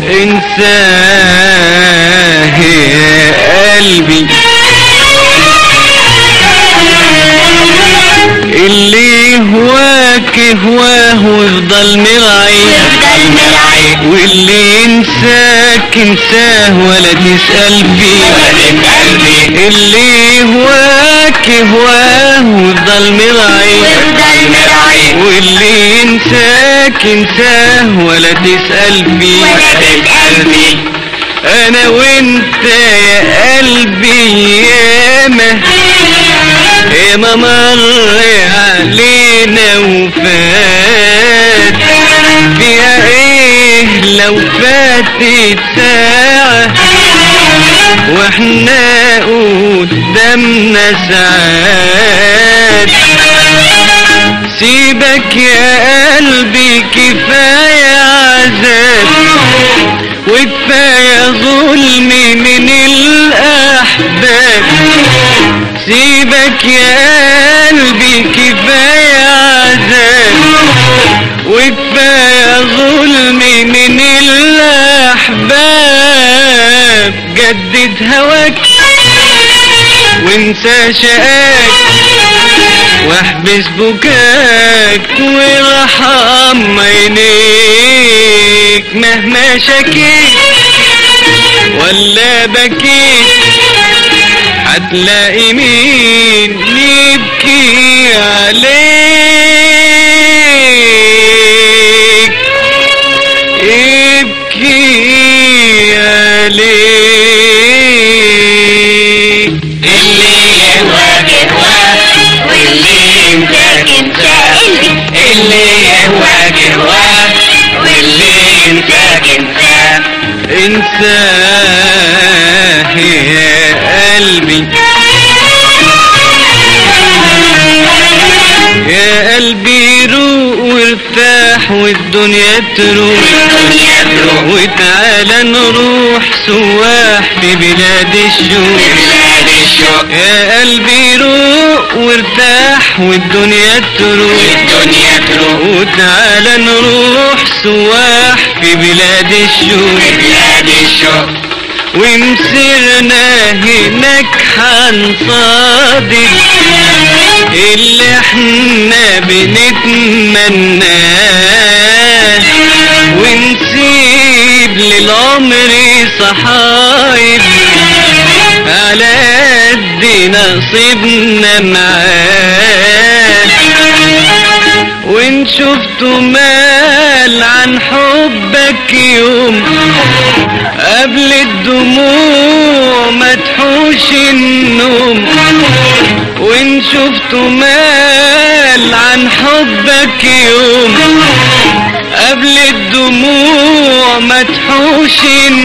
انساه يا قلبي اللي هواك هواه ويفضل مرعي يفضل مرعي واللي ينساك انساه ولا تسأل فيه ولا تسأل فيه اللي هواك هواه ويفضل مرعي يفضل مرعي واللي ينساك انساه ولا تسأل فيه ولا تسأل فيه انا وانت يا قلبي ياما ياما مر علينا وفات فيها ايه لو فاتت ساعة واحنا قدامنا ساعات سيبك يا قلبي كفاية عذاب وكفاية ظلم من الأحباب سيبك يا قلبي كفاية عذاب وكفاية ظلم من الأحباب جدد هواك وانسى شقاك واحبس بكاك وارحم عينيك مهما شكيت ولا بكيت هتلاقي مين يبكي عليك يبكي عليك اللي يهواك هواه واللي ينساك انساه اللي يهواك هواه واللي ينساك انساه انساه يا قلبي يا قلبي روق وارتاح والدنيا والدنيا تروح والدنيا تروح وتعالى نروح سواح في بلاد الشوق بلاد الشوق يا قلبي روق وارتاح والدنيا تروح والدنيا تروح وتعالى نروح سواح في بلاد الشوق بلاد الشوق ومسرنا هناك هنصادق اللي احنا بنتمناه ونسيب للعمر صحايب على قد نصيبنا معاه وان شفت مال عن حبك يوم قبل الدموع ما تحوش النوم وان شفت مال عن حبك يوم قبل الدموع ما تحوش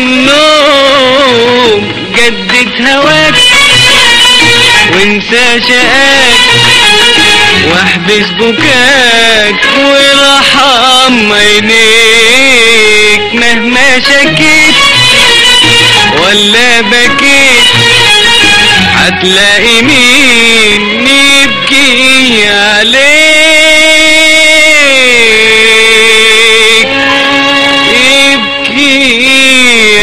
النوم جدد هواك وانسى شقاك واحبس بكاك وارحم عينيك مهما شكيت ولا بكيت هتلاقي مين يبكي عليك يبكي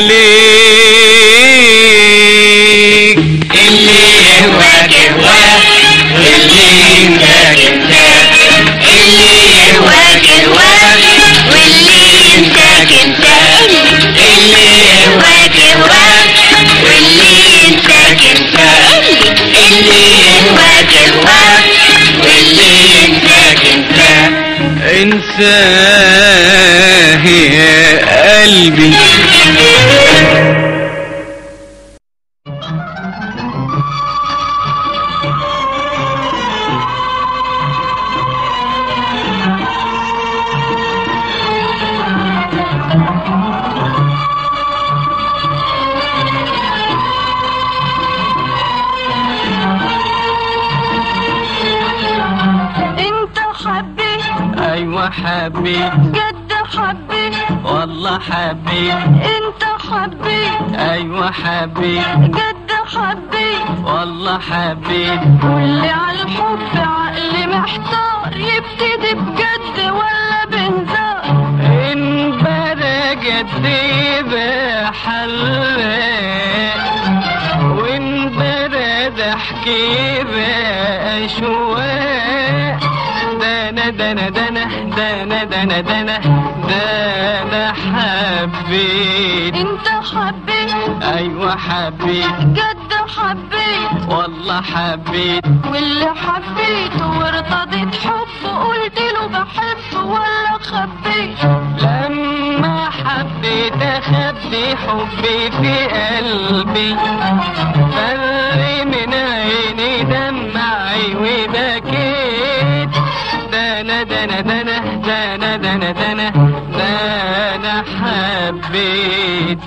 عليك اللي يهواك يهواك واللي ينساك ينساك اللي يهواك يهواك واللي ينساك ينساك اللي يهواك يهواك واللي ينساك ينساك اللي يهواك يهواك واللي ينساك ينساك انساه يا قلبي انت حبيت ايوه حبيت جد حبيت والله حبيت انت حبيت ايوه حبيت جد حبيت والله حبيت قولي على الحب عقلي محتار يبتدي بجد ولا بهزار ان بدا جدي بحلق وان بدا ضحكي بأشواق دنا دنا دنا دنا دنا دنا دنا حبيت انت حبيت ايوه حبيت جد حبيت والله حبيت واللي حبيته وارتضيت حب قلت له بحب ولا خبيت لما حبيت اخبي حبي في قلبي فري من عيني دمعي وبكيت دنا دنا دنا دنا دنا دنا دنا حبيت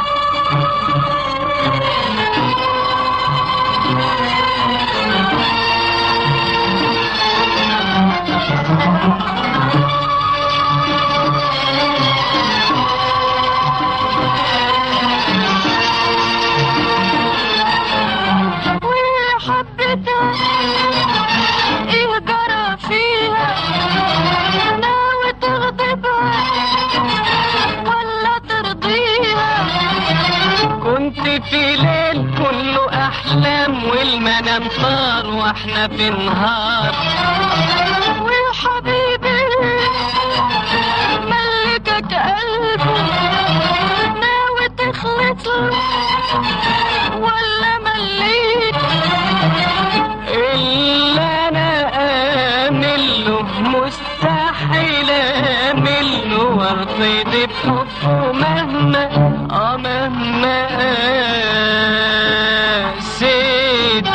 واللي حبيتها ايه جرى فيها ناوي تغضبها ولا ترضيها كنت في ليل كله احلام والمنام طار واحنا في نهار وحبيبي ملكك قلبي ناوي تخلص ولا مليت اللي انا امل له مستحيل امل له وارتضي بحبه مهما اه مهما قاسيت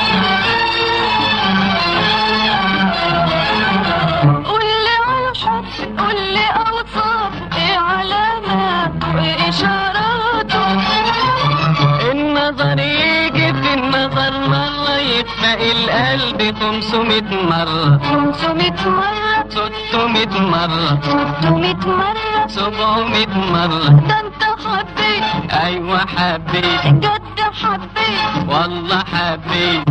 قولي على الحب اشتاق القلب خمسمية مرة خمسمية مرة ستمية مرة ستمية مرة سبعمية مرة ده انت حبيت ايوه حبيت جد حبيت والله حبيت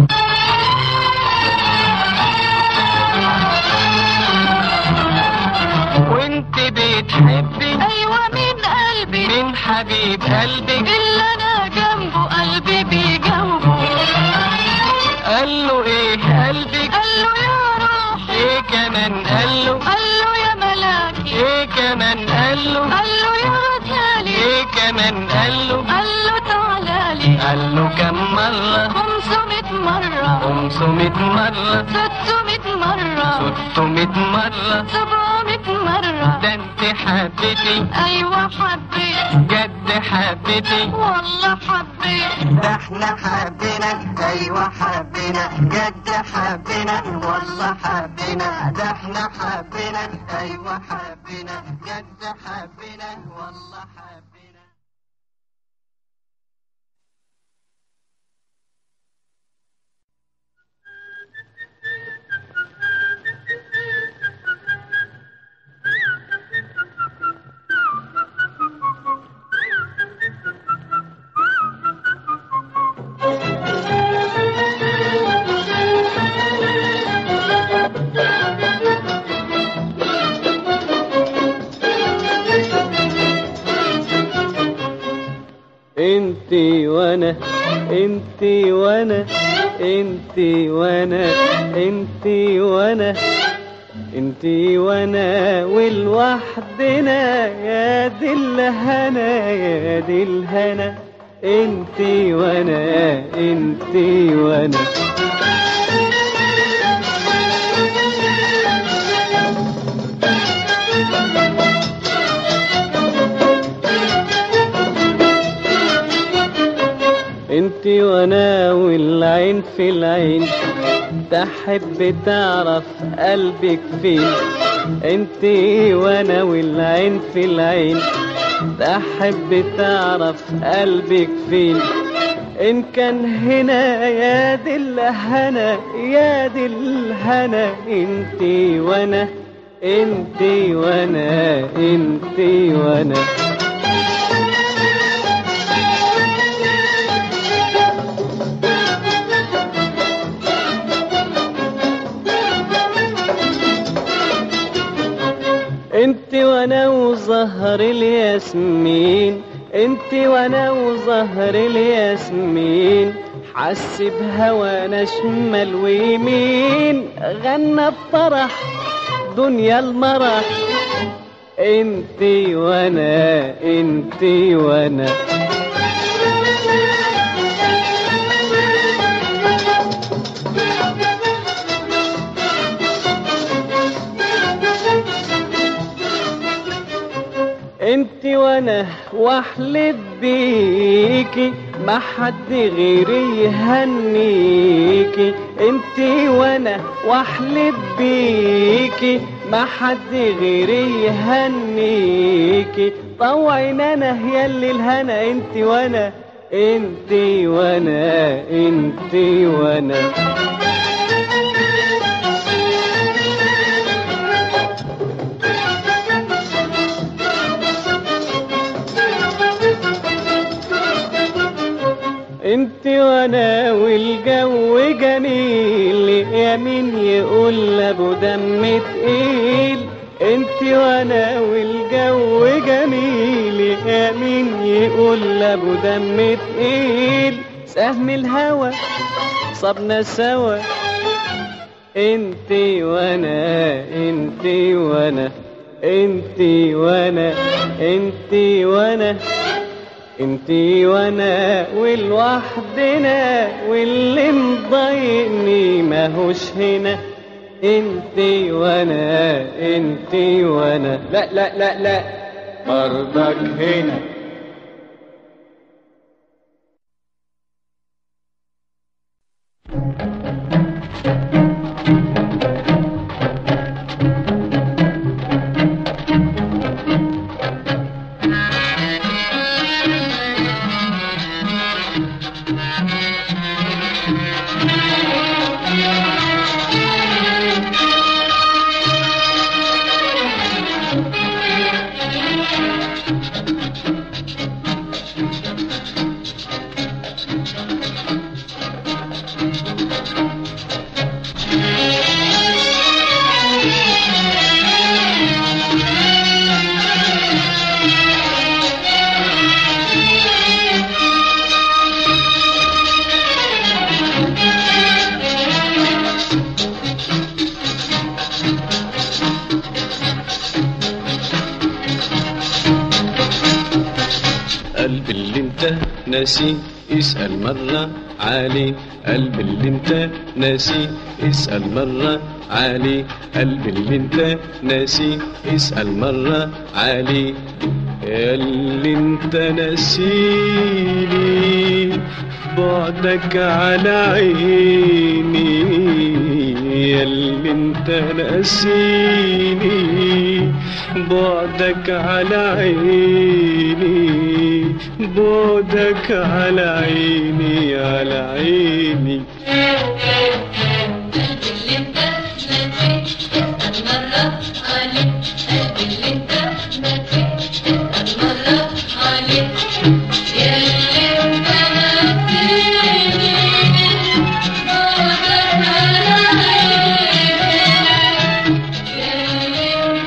وانت بتحبي ايوه من قلبي من حبيب قلبك اللي انا جنبه قلبي بجنبه قال له ايه قلبك قال له يا روحي ايه كمان قال له قال له يا ملاكي ايه كمان قال له قال له يا غزالي ايه كمان قال له قال له تعالى لي قال له كم مرة خمسمية مرة خمسمية مرة ستمية مرة ستمية مرة سبعمية مرة ده انت حبيتي ايوه حبيت جد حبيتي والله حبيت ده احنا حبينا ايوه حبينا جد حبينا والله حبينا ده احنا حبينا ايوه حبينا جد حبينا والله حبينا انتي وانا انتي وانا انتي وانا انتي وانا انتي وانا والوحدنا يا دي الهنا يا دي الهنا انتي وانا انتي وانا انتي وانا والعين في العين تحب تعرف قلبك فين انتي وانا والعين في العين تحب تعرف قلبك فين ان كان هنا يا دي الهنا يا دي الهنا انتي وانا انتي وانا انتي وانا انت وانا وزهر الياسمين انت وانا وزهر الياسمين حس بهوانا شمال ويمين غنى بفرح دنيا المرح انت وانا انت وانا انت وانا واحلف بيكي ما حد غيري يهنيكي انت وانا واحلف بيكي ما حد غيري يهنيكي طوعنا انا ياللي الهنا انت وانا انت وانا انت وانا انت وانا والجو جميل يا مين يقول ابو دم تقيل انت وانا والجو جميل يا مين يقول ابو دم تقيل سهم الهوى صبنا سوا انت وانا انت وانا انت وانا انت وانا انتي وانا والوحدنا واللي مضايقني ماهوش هنا انتي وانا انتي وانا لا لا لا لا برضك هنا انت ناسي اسأل مرة علي قلب اللي انت ناسي اسأل مرة علي قلب اللي انت ناسي اسأل مرة علي يا اللي انت ناسيني بعدك على عيني يا اللي انت ناسيني بعدك على عيني بعدك على عيني على عيني اللي انت نسيت اسأل مرة عليك قلبي اللي انت نسيت اسأل مرة عليك يا اللي انت نسيني بعدك على عيني يا اللي انت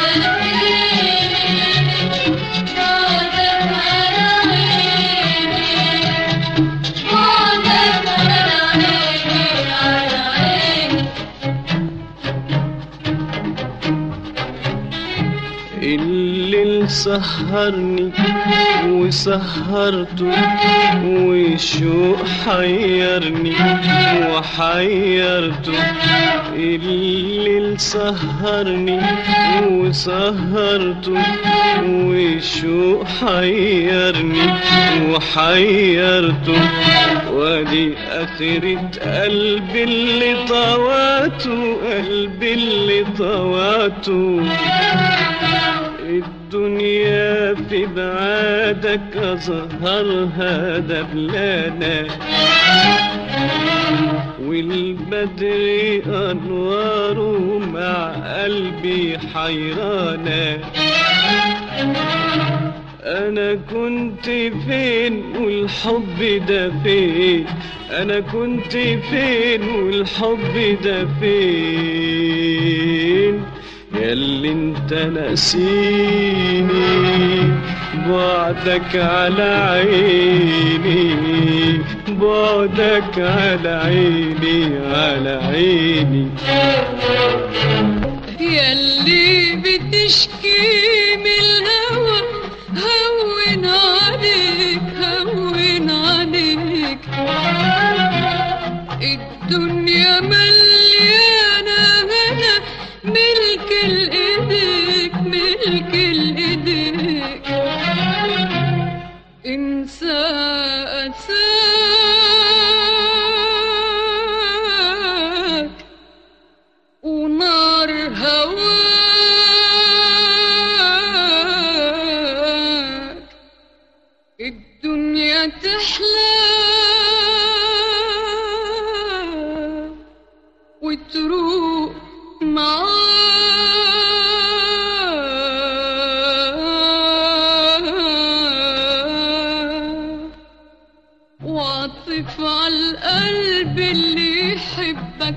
نسيني بعدك على عيني بعدك على عيني على عيني الليل سهرني وسهرته والشوق حيرني وحيرته الليل سهرني وسهرته والشوق حيرني وحيرته وادي اخرة قلبي اللي طواته قلبي اللي طواته الدنيا في بعادك أظهرها دبلانة والبدر أنواره مع قلبي حيرانة أنا كنت فين والحب ده فين أنا كنت فين والحب ده فين ياللي انت ناسيني بعدك على عيني بعدك على عيني على عيني ياللي بتشكي من الهوى هون عليك هون عليك الدنيا مليانة هنا ملك الايديك ملك الايديك انسى أساك ونار هواك الدنيا تحلى وتروق معاك واعطف على القلب اللي يحبك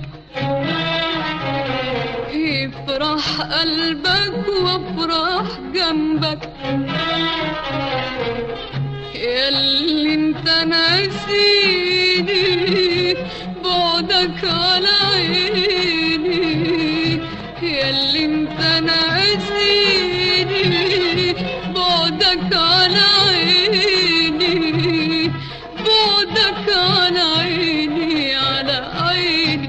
يفرح قلبك وافرح جنبك ياللي انت ناسيني بعدك على عيني ياللي انت ناسيني بعدك على عيني بعدك على عيني على عيني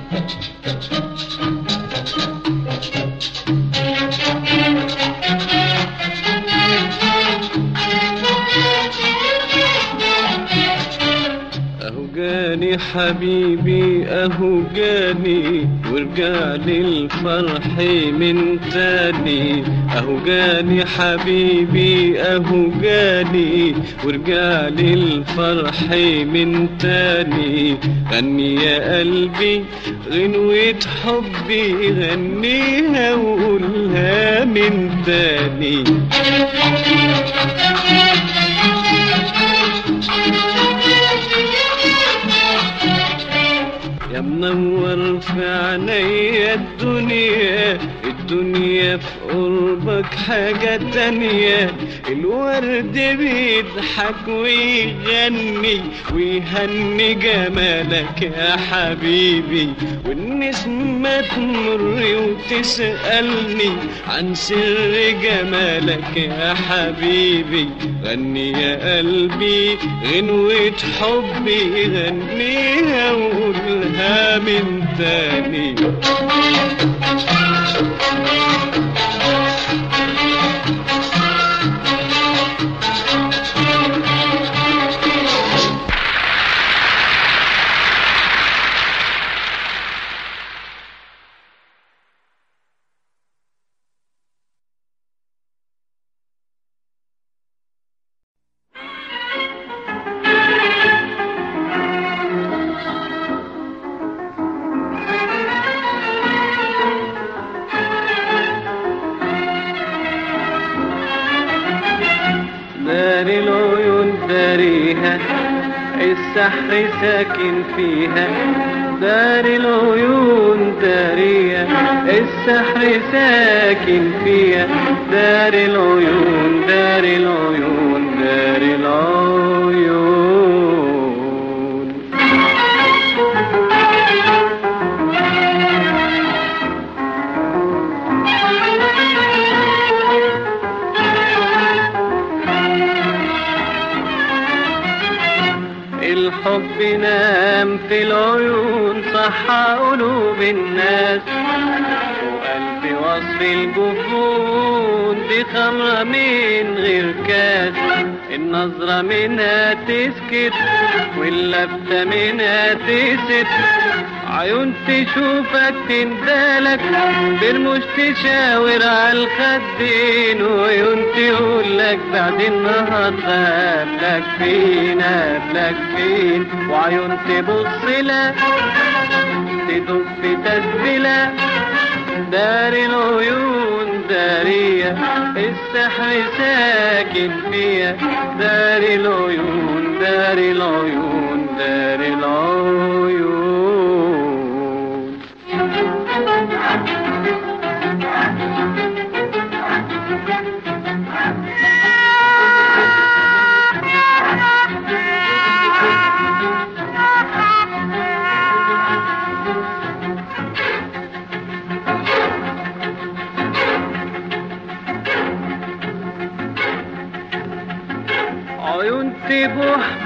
اهو جاني حبيبي اهو جاني ورجع لي الفرح من تاني اهو جاني حبيبي اهو جاني ورجع لي الفرح من تاني غني يا قلبي غنوة حبي غنيها وقولها من تاني يا منور في عينيا الدنيا الدنيا في قربك حاجة تانية الورد بيضحك ويغني ويهني جمالك يا حبيبي والنسمة تمر وتسألني عن سر جمالك يا حبيبي غني يا قلبي غنوة حبي غنيها وقولها من تاني دار العيون داريها السحر ساكن فيها دار العيون داريها السحر ساكن فيها دار العيون دار العيون دار العيون الحب نام في العيون صح قلوب الناس وقلب وصف الجفون دي خمرة من غير كاس النظرة منها تسكت واللفتة منها تست عيون تشوفك تندالك برموش تشاور على الخدين وعيون تقول لك بعد النهارده قبلك فين قبلك فين وعيون تبص لك تدق في تسبيلة دار العيون دارية السحر ساكن فيها دار العيون دار العيون دار العيون عيون تبوح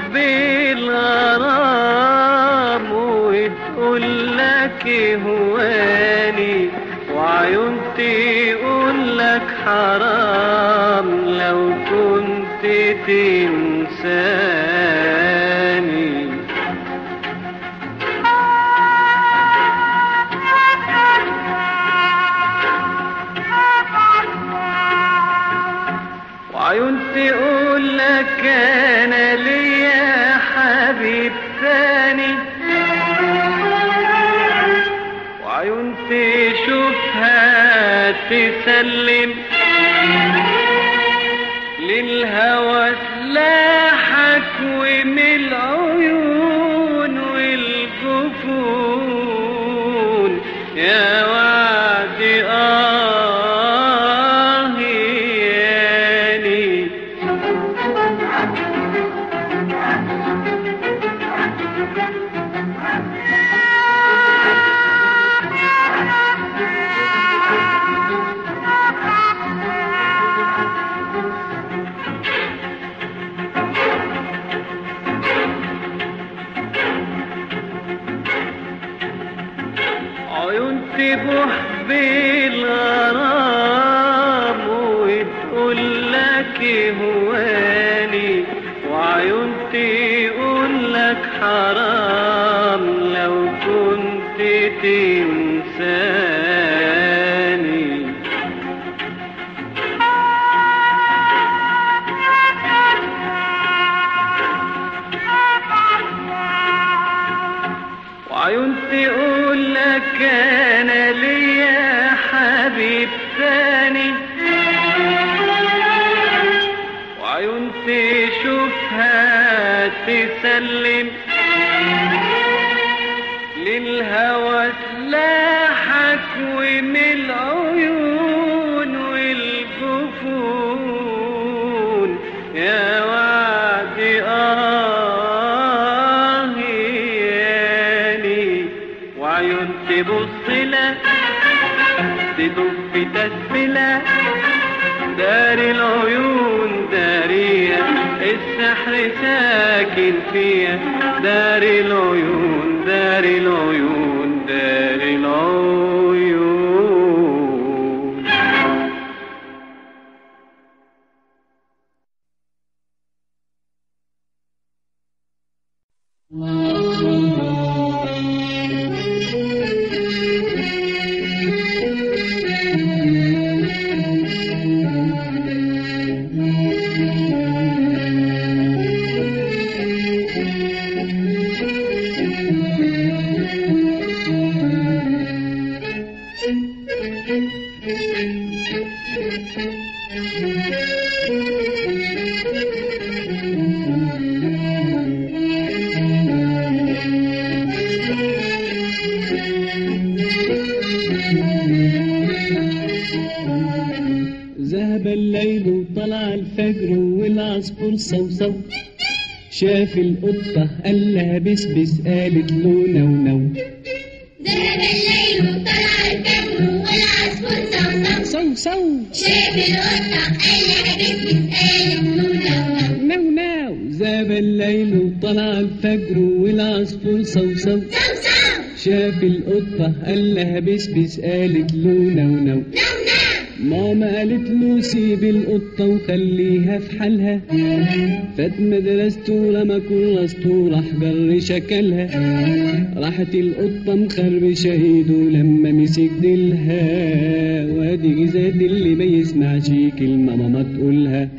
بالغرام وتقول لك هواني وعيون تقول لك حرام لو كنت تنساني وعيون تقول لك انا ليا حبيب ثاني وعيون تشوفها تسلم للهوى سلاحك ومن العيون والجفون يا وعد آه ياني عيون تبوح بالغرام وتقول لك هواني وعيون تقول لك حرام لو كنت تنساني وعيون تقول لك انا ليا حبيب ثاني وعيون تشوفها تسلم للهوى سلاحك ومن العيون بتسبلة دار العيون دارية السحر ساكن فيها دار العيون دار العيون دار العيون ذهب الليل وطلع الفجر والعصفور صوصو شاف القطة قال لها بسبس قالت له نو نو ذهب الليل وطلع الفجر والعصفور صوصو صو صو شاف القطة قال لها بسبس قالت له نو نو نو نو ذهب الليل وطلع الفجر والعصفور صوصو صو صو شاف القطة قال لها بسبس قالت له نو نو نو نو ماما قالت له سيب القطة وخليها في حالها فات مدرسته رمى كراسته راح جر شكلها راحت القطة مخربشة ايده لما مسك ديلها وادي جزاد اللي ما يسمعش كلمة ماما تقولها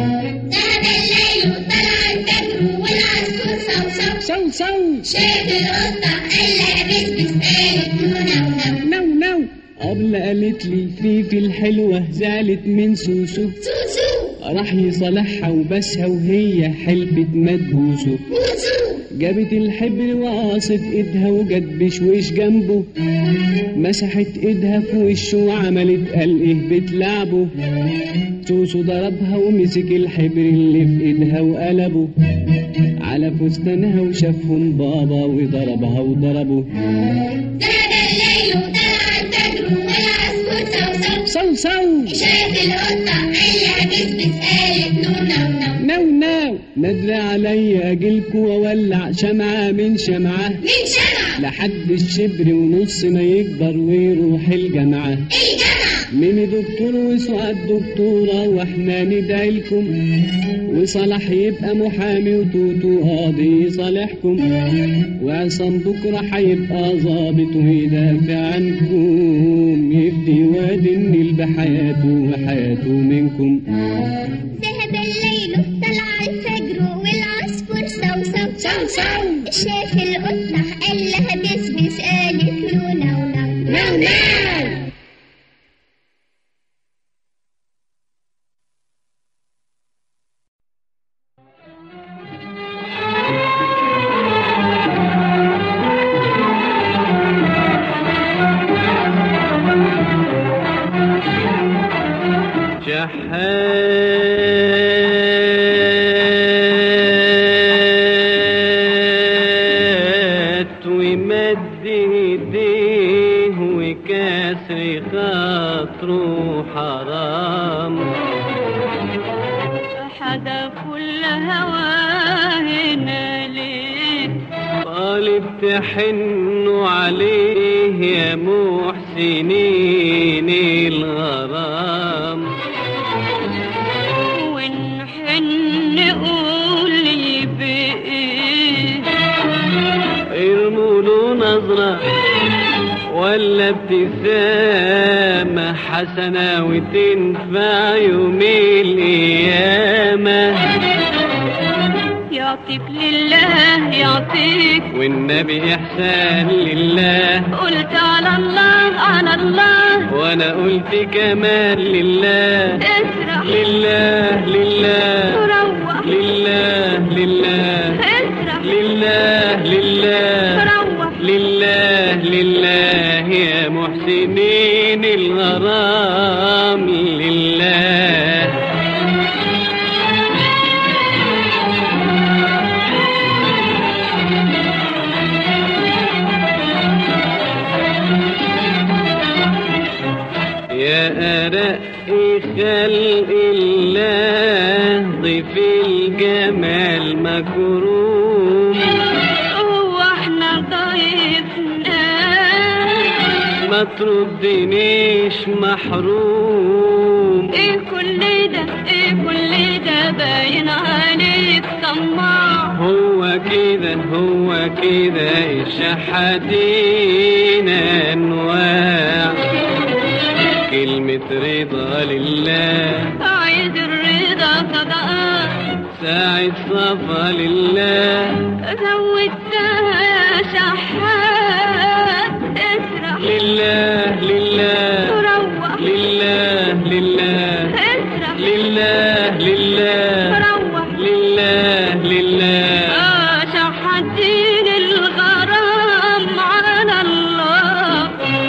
ذهب الليل وطلع الفجر والعصفور صوصو صو صو شاف القطة قال لها بسبس قالت له نو نو نو نو قبل قالت لي فيفي الحلوة زعلت من سوسو سوسو راح يصالحها وبسها وهي حلفت مدبوسه بوسو جابت الحبر وقاصت ايدها وجت بشويش جنبه مسحت ايدها في وشه وعملت قال ايه بتلعبه سوسو ضربها ومسك الحبر اللي في ايدها وقلبه على فستانها وشافهم بابا وضربها وضربه ذهب الليل وطلع الفجر والعصفور صوصو صو صو شاف القطة قال لها بسبس قالت له نو نو نو نو ندري عليا اجيلكوا واولع شمعة من شمعة من شمع لحد الشبر ونص ما يكبر ويروح الجامعة الجمع ميمي دكتور وسعاد دكتورة واحنا ندعي لكم وصلاح يبقى محامي وتوتو قاضي يصالحكم وعصام بكرة هيبقى ظابط ويدافع عنكم يفدي واد النيل بحياته وحياته منكم ذهب الليل طلع الفجر والعصفور صوصو صوصو شاف القطة قال لها بسبس قالت له نو نو نو نو شحات ومد ايديه وكسر خاطره حرام حدا كل هواهنا ليه طالب تحنوا عليه يا محسنين الغرام ونحن قول لي بإيه ارموا له نظرة ولا ابتسامة حسنة وتنفع يوم القيامة يعطيك لله يعطيك والنبي إحسان لله قلت على الله على الله وأنا قلت كمان لله اسرح لله لله روح لله لله اسرح لله لله روح لله لله يا محسنين الغرام لله يا خلق الله ضيف الجمال مكروم هو احنا ضيفنا ما تردنيش محروم ايه كل ده ايه كل ده باين عليك طماع هو كده هو كده الشحاتين انواع كلمة رضا لله عايز الرضا صدقات ساعة صفا لله زودتها يا شحات اسرح لله لله روح لله لله اسرح لله لله روح لله لله آه شحاتين الغرام على الله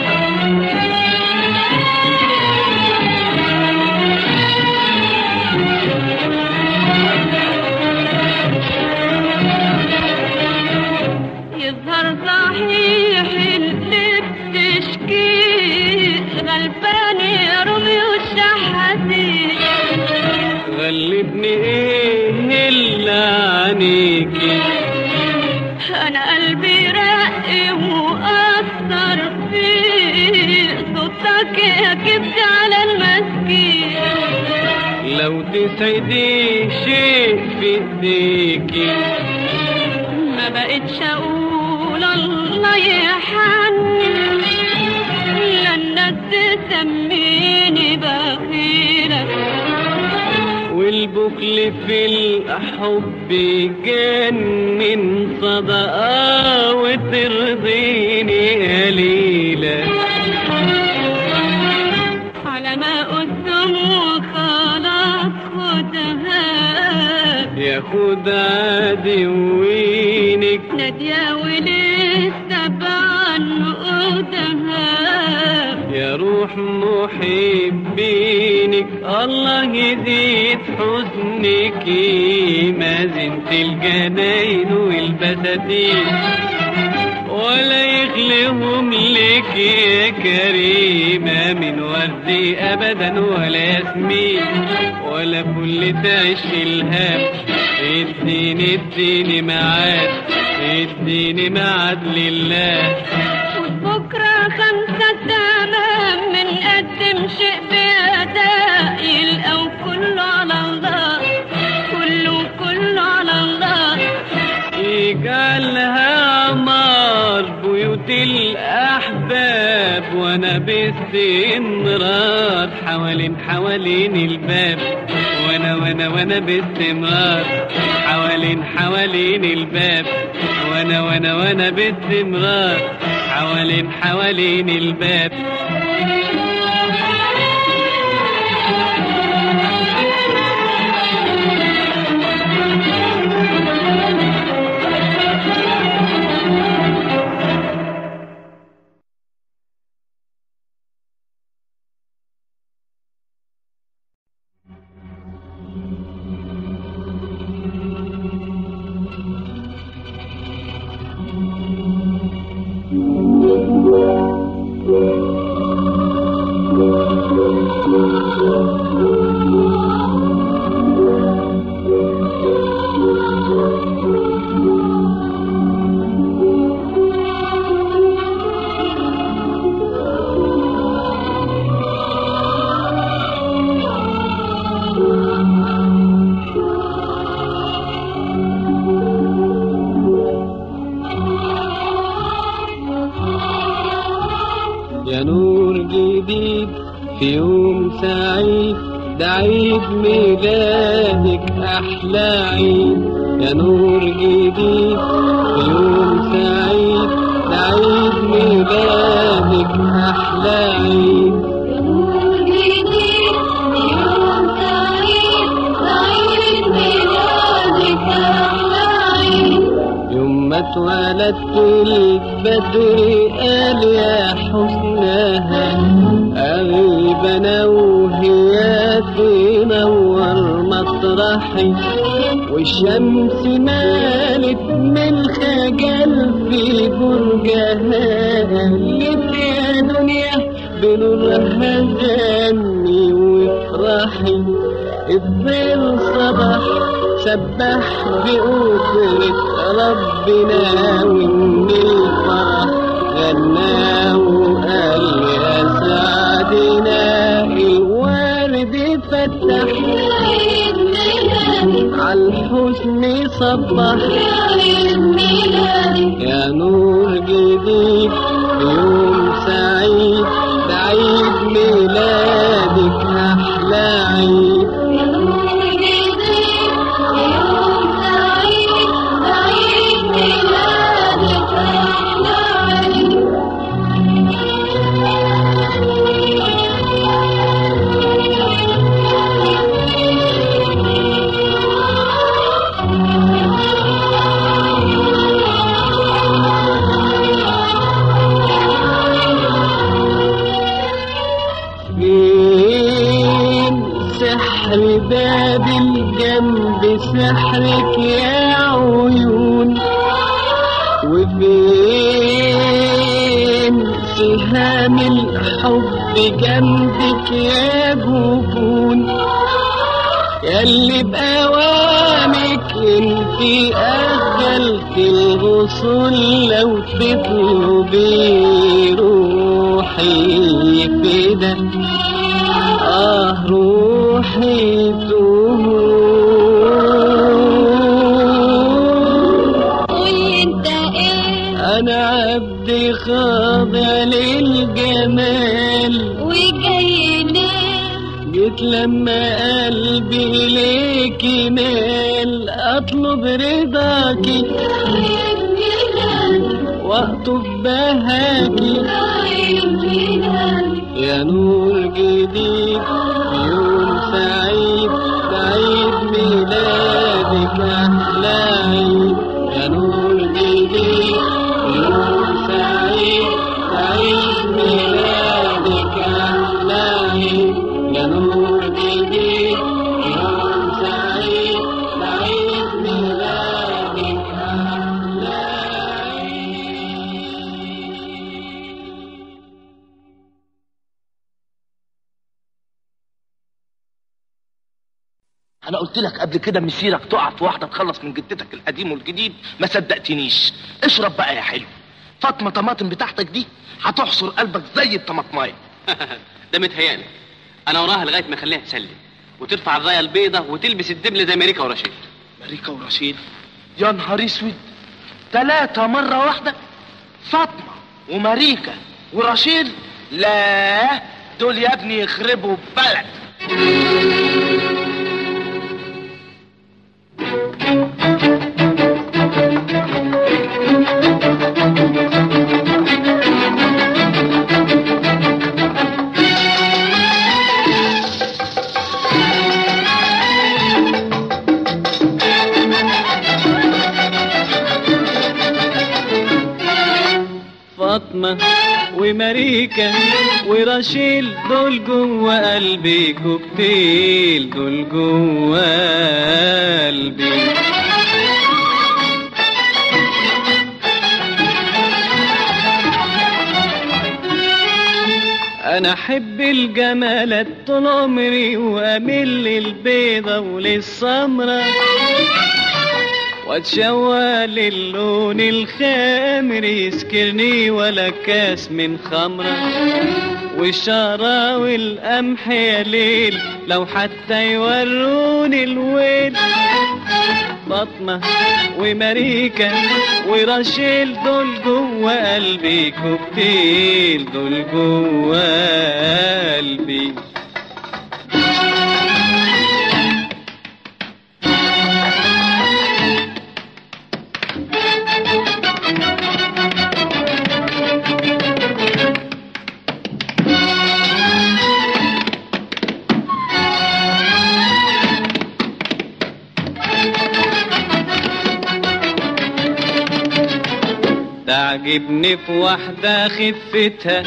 يظهر صحيح اللي بتشكي غلبان يا رومي والشحاتين غلبني ايه الا عنيكي انا قلبي رق واثر فيه صوتك يا كبت على المسكين لو تسعدي شيء في ايديكي ما بقتش اقول الله يحنن لا الناس تسميني بخيلة والبخل في الحب يجنن صدقة وترضيني قليلة على ما قدام وخلاص خدها ياخد عدوينك نادية ولسه بعنقودها يا روح محبينك الله يزيد حزنك ما زنت الجناين والبساتين ولا يخلهم لك يا كريمة من ورد أبدا ولا ياسمين ولا كل تعيش الهام اديني اديني معاد اديني معاد لله بكرة خمسة تمام من قدم شيء بأداء يلقوا كله على الله كله كله على الله يجعلها عمار بيوت الأحباب وأنا باستمرار حوالين حوالين الباب وأنا وأنا وأنا باستمرار حوالين حوالين الباب وأنا وأنا وأنا باستمرار حوالين حوالين الباب يا نور جديد في يوم سعيد ده عيد ميلادك أحلى عيد يا نور جديد في يوم سعيد ده عيد ميلادك أحلى عيد نور جديد يوم سعيد سعيد ميلادك أحلى عيد يوم ما اتولدت البدر قال يا حسنها أغيب أنا وهي تنور مطرحي والشمس مالت من خجل في برجها قالت يا دنيا بنورها غني وفي افرحي الظل صبح سبح بقدرة ربنا وإن الفرح غنى وقال يا سعدنا الورد فتح عالحزن صبح يا نور جديد يوم سعيد بعيد ميلادك أحلى عيد فين سحر باب الجنب سحرك يا عيون وفين سهام الحب جنبك يا جفون ياللي بأوامك انت أجلت الغصون لو تطلبي روحي فدا آه روحي تهون انت ايه أنا عبد خاضع للجمال وجاي ليه جيت لما قلبي إليك مال أطلب رضاكي وأطف بهاكي يا نور جديد يوم سعيد سعيد ميلادك أحلى عيد يا نور جديد يوم سعيد سعيد ميلادك أحلى عيد يا نور جديد يوم سعيد سعيد ميلادك أحلى عيد انا قلت لك قبل كده مسيرك تقع في واحده تخلص من جدتك القديم والجديد ما صدقتنيش اشرب بقى يا حلو فاطمه طماطم بتاعتك دي هتحصر قلبك زي الطماطمايه ده متهيألي انا وراها لغايه ما اخليها تسلم وترفع الرايه البيضة وتلبس الدبل زي ماريكا ورشيد ماريكا ورشيد يا نهار اسود ثلاثة مرة واحدة فاطمة وماريكا ورشيد لا دول يا ابني يخربوا بلد فاطمة وماريكا ورشيل دول جوا قلبي كوكتيل دول جوا قلبي انا احب الجمالات طول عمري واميل للبيضة وللسمرة واتشوق للون الخامر يسكرني ولا كاس من خمرة والشارة والقمح يا ليل لو حتى يوروني الويل فاطمة وماريكا ورشيل دول جوا قلبي كوكتيل دول جوا قلبي تعجبني في واحدة خفتها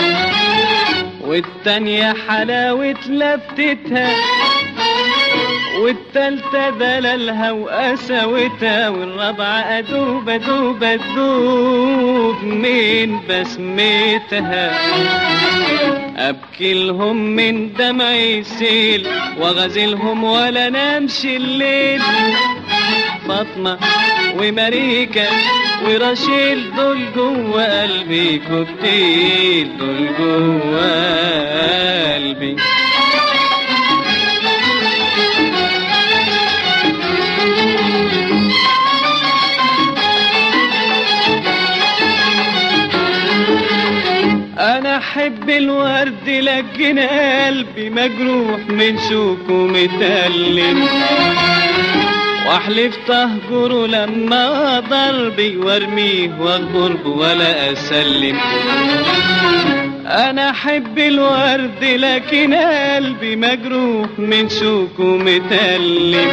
والتانية حلاوة لفتها والتالتة دلالها وقساوتها والرابعة أدوب أدوب أدوب من بسمتها ابكي لهم من دمع السيل واغزلهم ولا نمشي الليل فاطمة وماريكا ورشيل دول جوا قلبي كوكتيل دول جوا قلبي انا احب الورد لكن قلبي مجروح من شوك ومتألم واحلف تهجره لما ضربي وارميه واغرب ولا اسلم انا احب الورد لكن قلبي مجروح من شوك ومتألم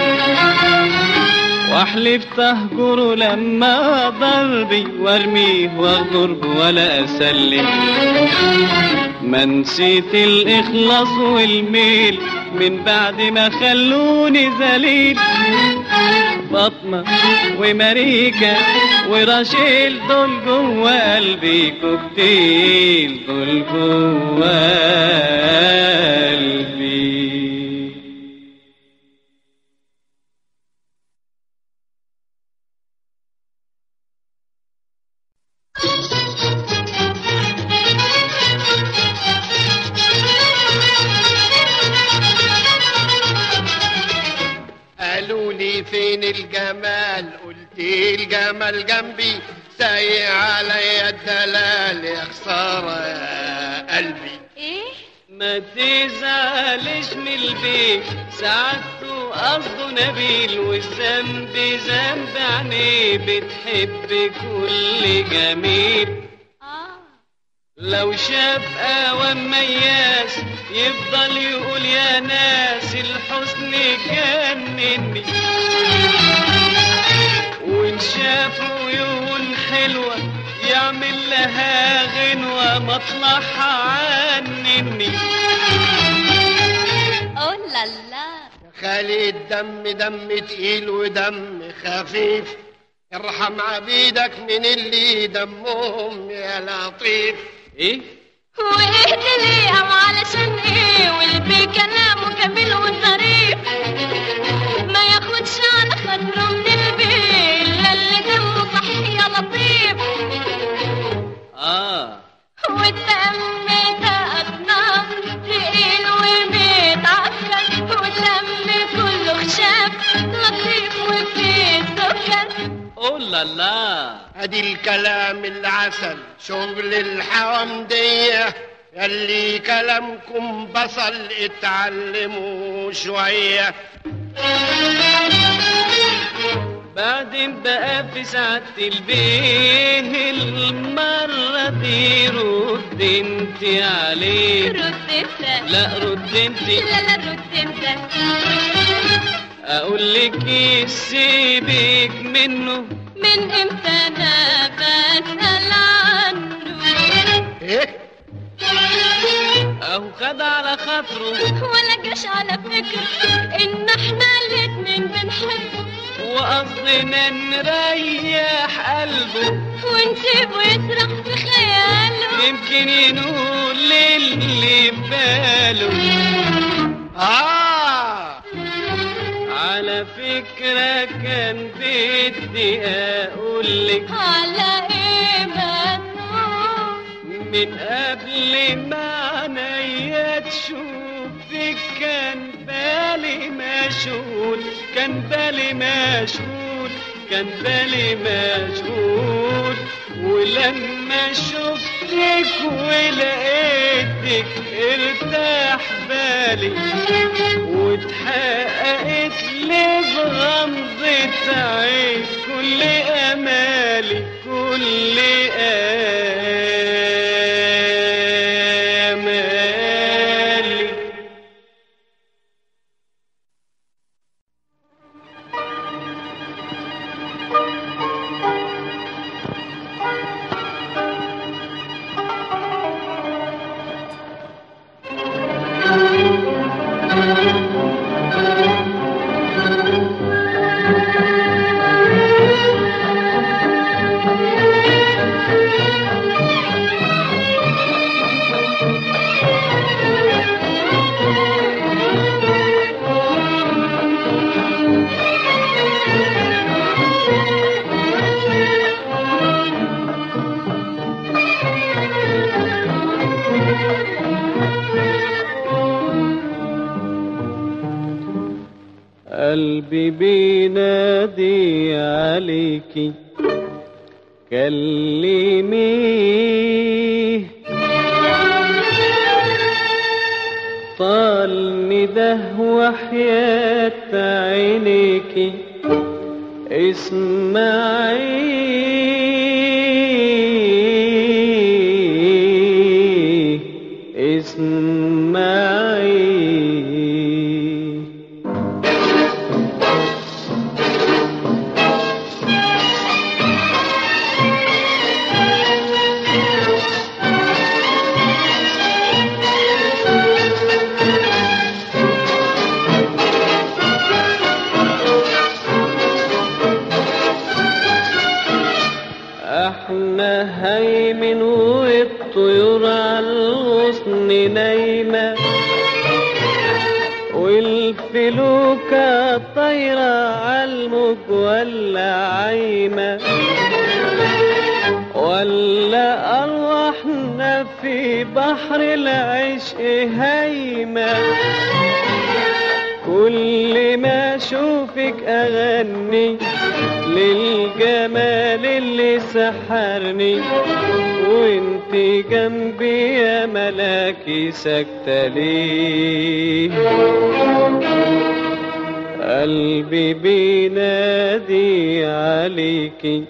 واحلف تهجره لما ضربي وارميه واغرب ولا اسلم ما نسيت الاخلاص والميل من بعد ما خلوني ذليل فاطمة وماريكا وراشيل دول جوا قلبي كوكتيل دول جوا قلبي قالوا لي فين الجمال قلت الجمال جنبي سايق عليا الدلال يا خسارة يا قلبي ايه ما تزعلش من البيت سعادته قصده نبيل والذنب ذنب عينيه بتحب كل جميل اه لو شاف قوام مياس يفضل يقول يا ناس الحسن جنني وان شاف عيون حلوة يعمل لها غنوة مطلعها عنني اوه لا لا خالي الدم دم تقيل ودم خفيف ارحم عبيدك من اللي دمهم يا لطيف ايه واهدي ليه او علشان ايه والبي كلامه جميل وظريف ما ياخدش على خاطره من البي الا اللي دمه صحيح يا لطيف اه والدم ده أطنان تقيل ومتعكر والدم كله خشاب لطيف وفيه سكر اوه لا لا ادي الكلام العسل شغل الحوامدية يلي كلامكم بصل اتعلموا شوية بعدين بقى في سعادة البيه المرة دي رد انت عليه رد انت لا رد انت لا لا رد انت اقول لك إيه سيبك منه من امتى انا بسأل عنه ايه اهو خد على خاطره ولا جاش على فكرة ان احنا الاتنين بنحبه وقصدنا نريح قلبه ونسيبه يسرح في خياله يمكن ينول للي في باله اه على فكرة كان بدي اقول لك على ايه مجنون من قبل ما عينيا تشوفك كان بالي مشغول كان بالي مشغول كان بالي مشغول ولما شفتك ولقيتك ارتاح بالي واتحققت لي بغمضة عين كل امالي كل امالي قلبي بينادي عليكي كلميه طال نده وحياة عينيكي اسمعي اسمعي احنا هيمن والطيور على الغصن نايمة والفلوكة طايرة عالموج ولا عايمة ولا أرواحنا في بحر العشق هايمة كل ما اشوفك اغني للجمال اللي سحرني وانت جنبي يا ملاكي ساكتة ليه قلبي بينادي عليكي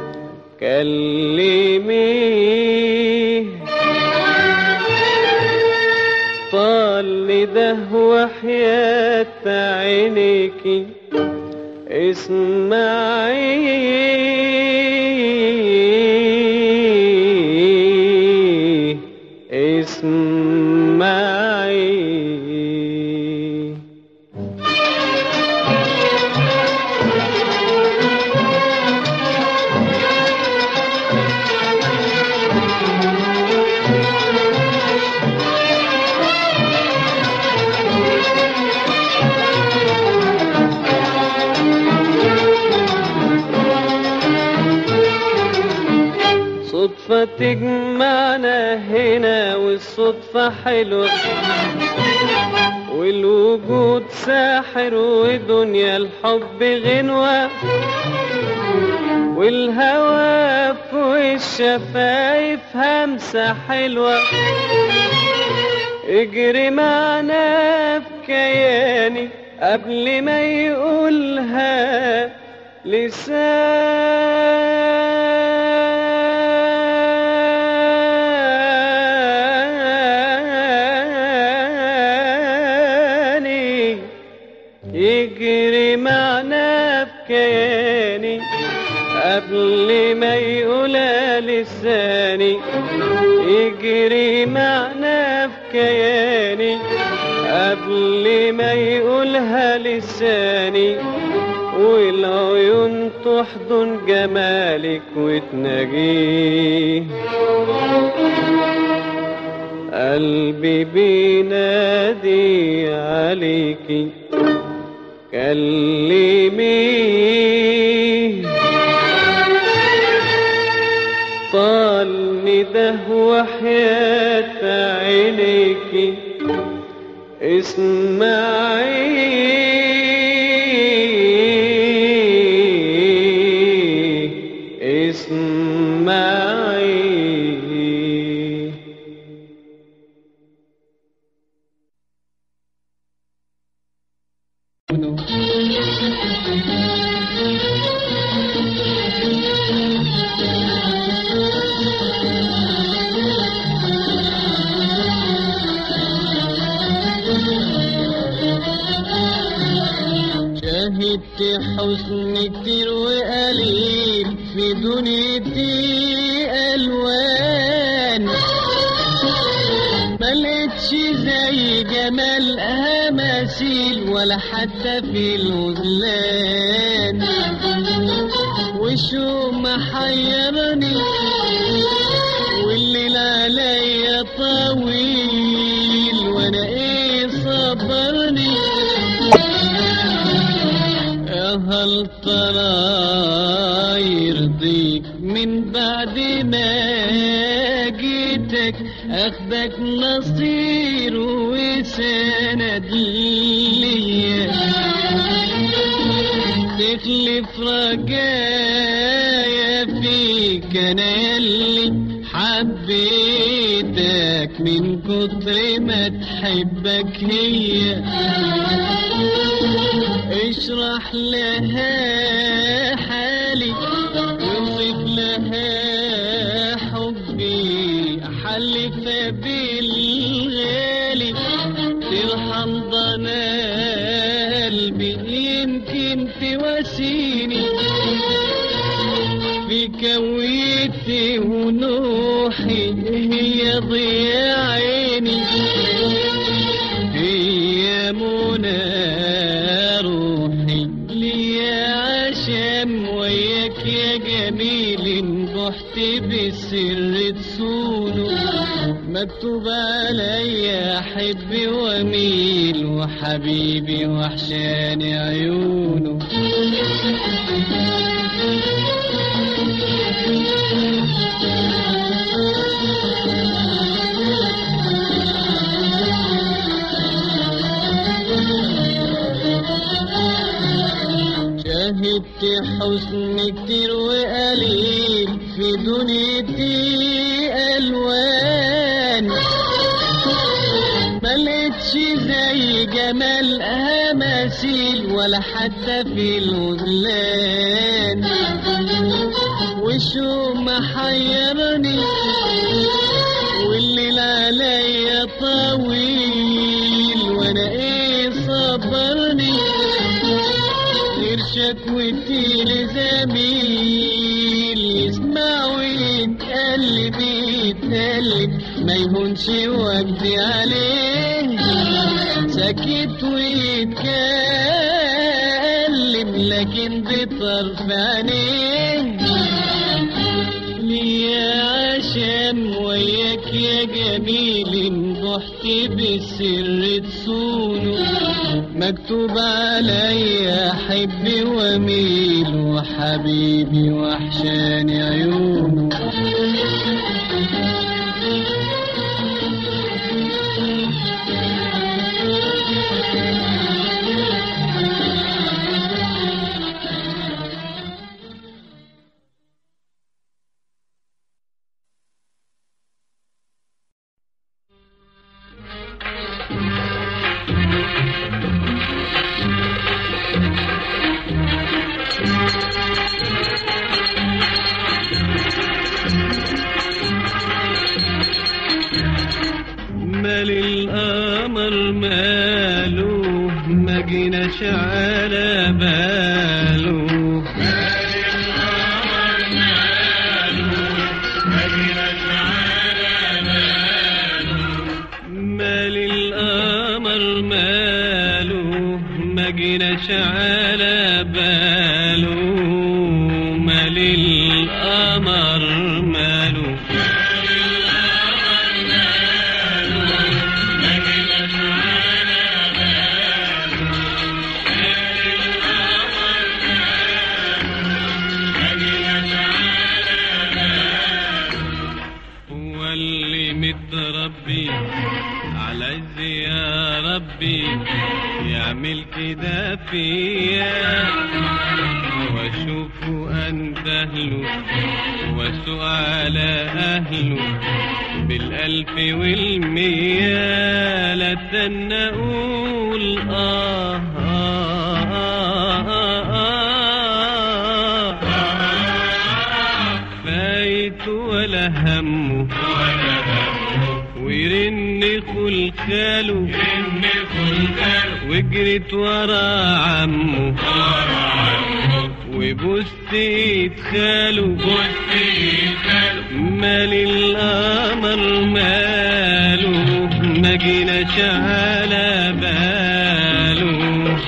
كلميه طال نده وحياة عينيكي اسمعي اسمعي صدفة تجمعنا هنا والصدفة حلوة والوجود ساحر ودنيا الحب غنوة والهوى في الشفايف همسة حلوة اجري معنا في كياني قبل ما يقولها لساني يجري معنا في كياني قبل ما يقولها لساني يجري معنا في كياني قبل ما يقولها لساني والعيون تحضن جمالك وتناجيه قلبي بينادي عليكي كلميه طال نده وحياة عينيكي اسمعي اسمعي شهدت حسن كتير وقليل في دنيتي الوان ملقتش زي جمالها مثيل ولا حتى في الغزلان وشو محيرني والليل عليا طويل وانا ايه صبرني يا هل ترى يرضيك من بعد ما جيتك اخدك نصير وسند ليا تخلف رجايا فيك انا يلي حبيتك من كتر ما تحبك هي اشرح لها حالي وصف لها حبي حلف بالغالي ترحم ضنا قلبي يمكن تواسيني في كويتي ونوحي هي ضياء عيني هي منى روحي ليا عشم وياك يا جميل بحت بالسر تصونه مكتوب عليا احب واميل وحبيبي وحشاني عيونه شاهدت حسن كتير وقليل في دنيتي الوان ملقتش زي جمالها مثيل ولا حتى في الغزلان وشو محيرني والليل عليا طويل وانا ايه صبرني غير شكوتي لزميل يسمع ويتقلب يتقلب ما يهونش وجدي عليه سكت ويتكلم لكن بطرف عينيه ليا عشم وياك يا جميل بحت بالسر تصونه مكتوب عليا احب واميل وحبيبي وحشاني عيونه مال القمر ماله ما جيناش على باله مال القمر ماله ما جيناش على باله مال القمر ماله هو اللي متربي على عز يا ربي يعمل كده فيا واشوفه اندهله واسوق على اهله بالالف والمية لا تنى اقول آه, آه, آه, آه, آه فايت ولا همه ويرن خل خاله وجريت ورا عمه وبوست ايد خاله مال القمر ماله ما جيناش على باله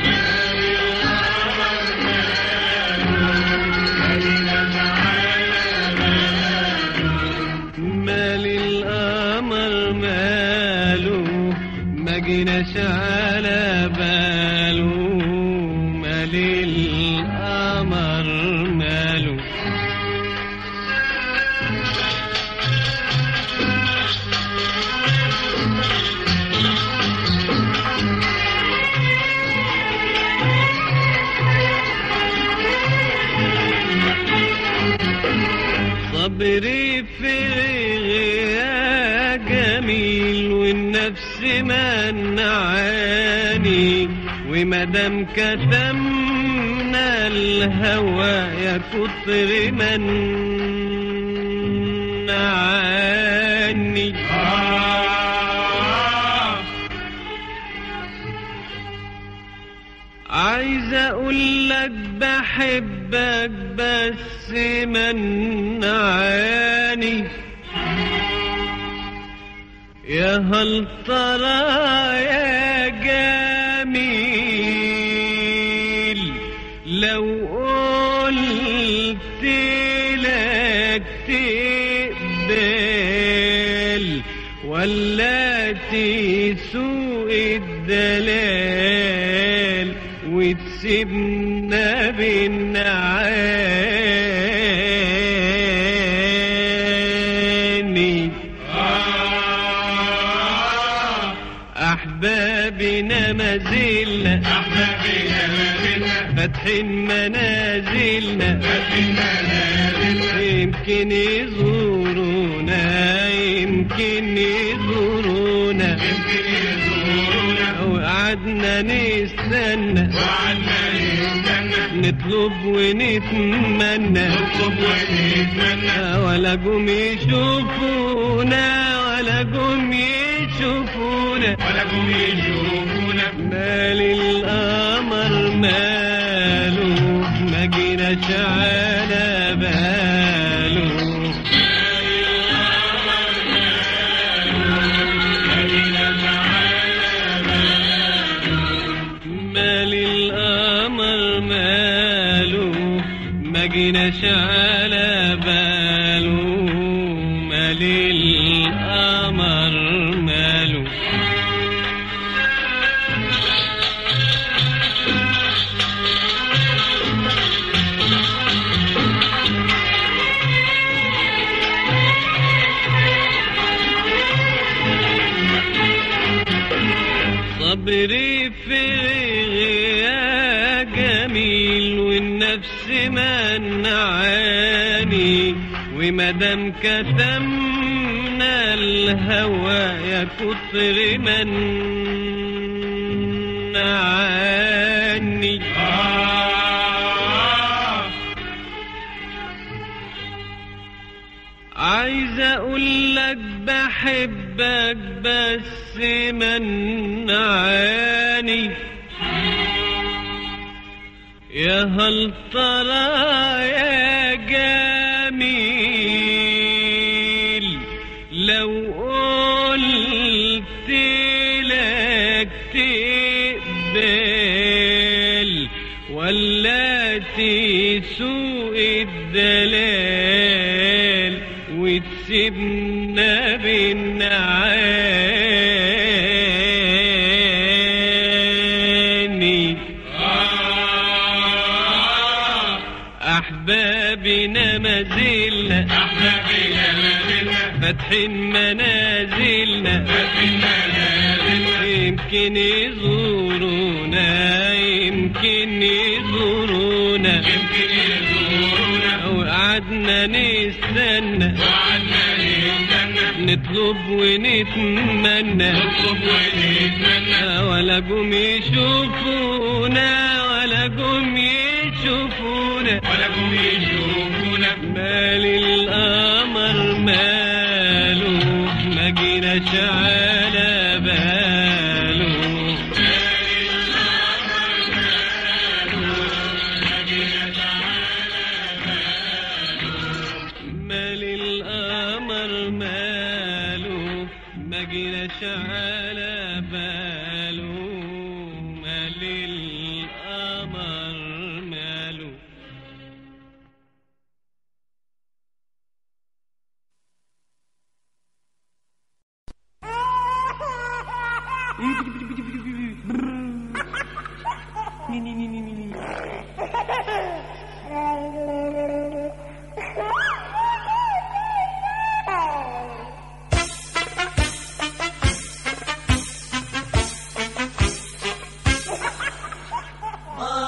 مال القمر ماله ما جيناش على باله مال القمر ماله صبري فرغ يا جميل والنفس منعاني ومدام كتمنا الهوى يا كتر منعاني عايز اقول لك بحبك بس منعاني يا هل ترى يا جميل لو قلت لك تقبل ولا تسوق الدلال وتسيبنا بالنعاني أحبابنا ما زلنا فاتحين منازلنا يمكن يزورونا يمكن يزورونا وقعدنا نستنى نطلب ونتمنى ولا جم يشوفونا ولا جم يشوفونا مال القمر ماله ما جيناش على باله مال القمر ماله ما جيناش على باله مال القمر ماله صبري فرغ يا جميل والنفس منعاني ومدام كتمنا الهوى يا كتر منعاني عايز اقول لك بحبك بس منعاني يا هل ترى يا جميل لو قلت لك تقبل ولا تسوق الدلال وتسيبنا بالنعاني أحبابنا ما زلنا فاتحين منازلنا يمكن يزورونا يمكن يزورونا وقعدنا نستنى نطلب ونتمنى ولا جم يشوفونا ولا جم يشوفونا مال القمر ماله ما جيناش على باله مال القمر ماله ما جيناش على باله مال القمر ماله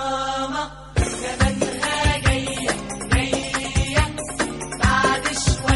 ماما زمانها جاية جاية بعد شوية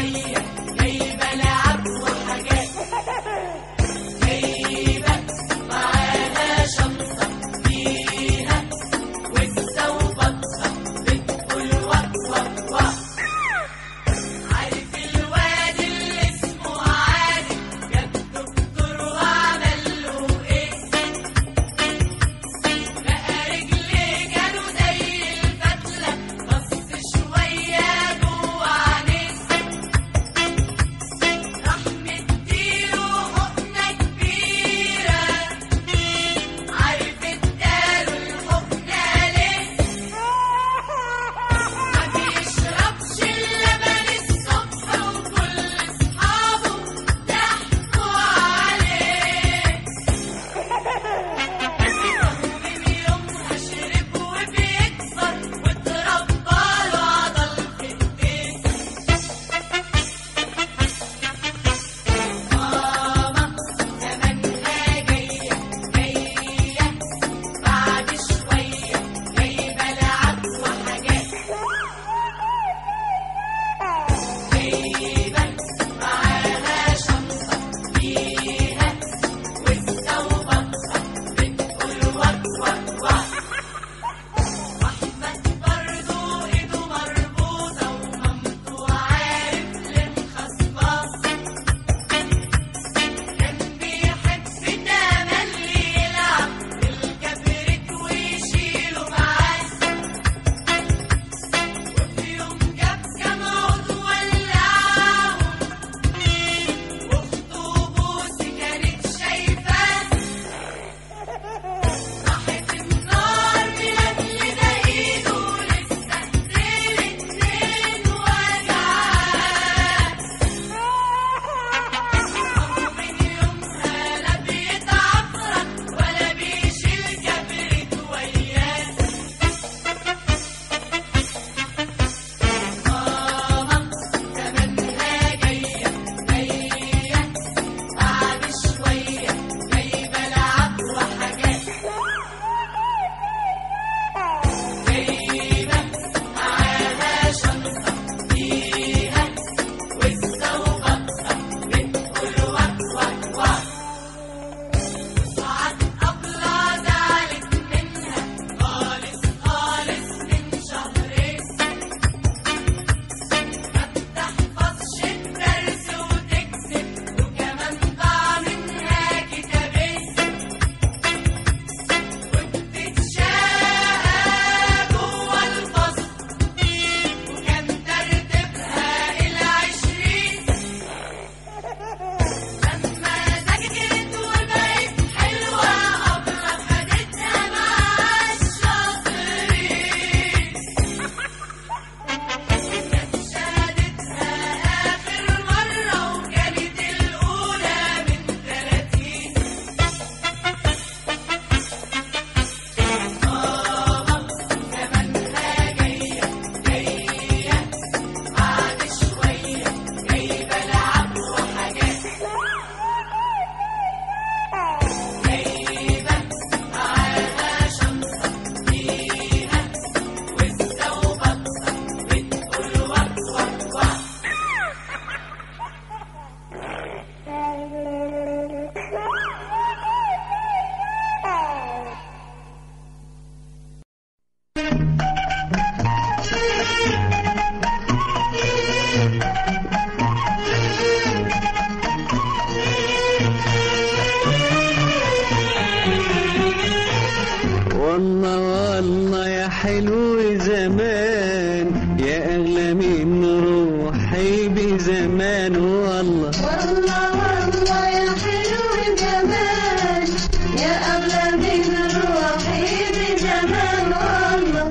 والله يا حلو زمان يا أغلى من روحي بزمان والله والله والله يا حلو زمان يا أغلى من روحي بزمان والله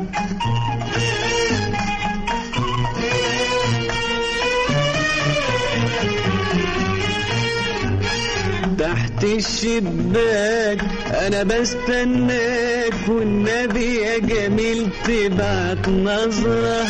تحت الشباك انا بستناك والنبي يا جميل تبعت نظرة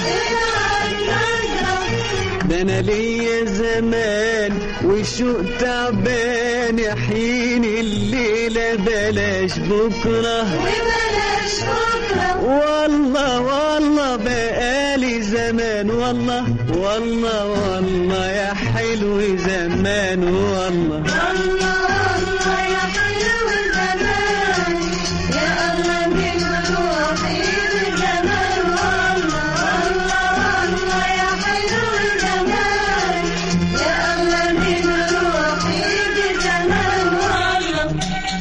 ده انا ليا زمان والشوق تعبان يحييني الليلة بلاش بكرة وبلاش بكرة والله والله بقالي زمان والله والله والله يا حلو زمان والله الله الله يا حلو زمان يا أغلى من روحي بزمان والله الله الله يا حلو زمان يا أغلى من روحي بزمان والله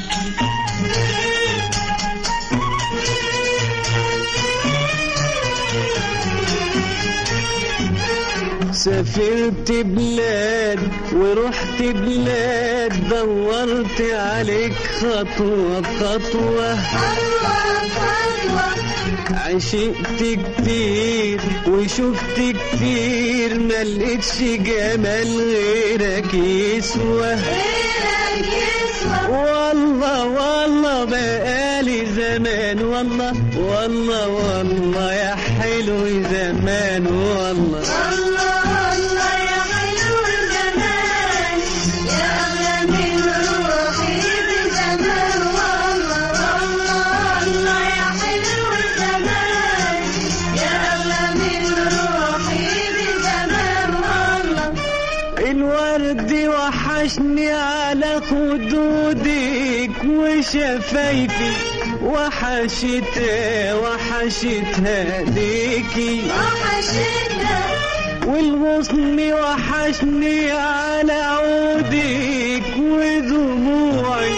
سافرت بلاد ورحت بلاد دورت عليك خطوة بخطوة الله الله عشقت كتير وشفت كتير ملقتش جمال غيرك يسوى غيرك يسوى والله والله بقالي زمان والله والله والله يا حلو زمان والله الله الله يا حلو زمان يا أغلى من روحي بزمان والله الله الله يا حلو زمان يا أغلى من روحي بزمان والله الورد وحشني على خدودك وشفايفي وحشتها وحشتها ليكي وحشتنا والغصن وحشني على عودك ودموعي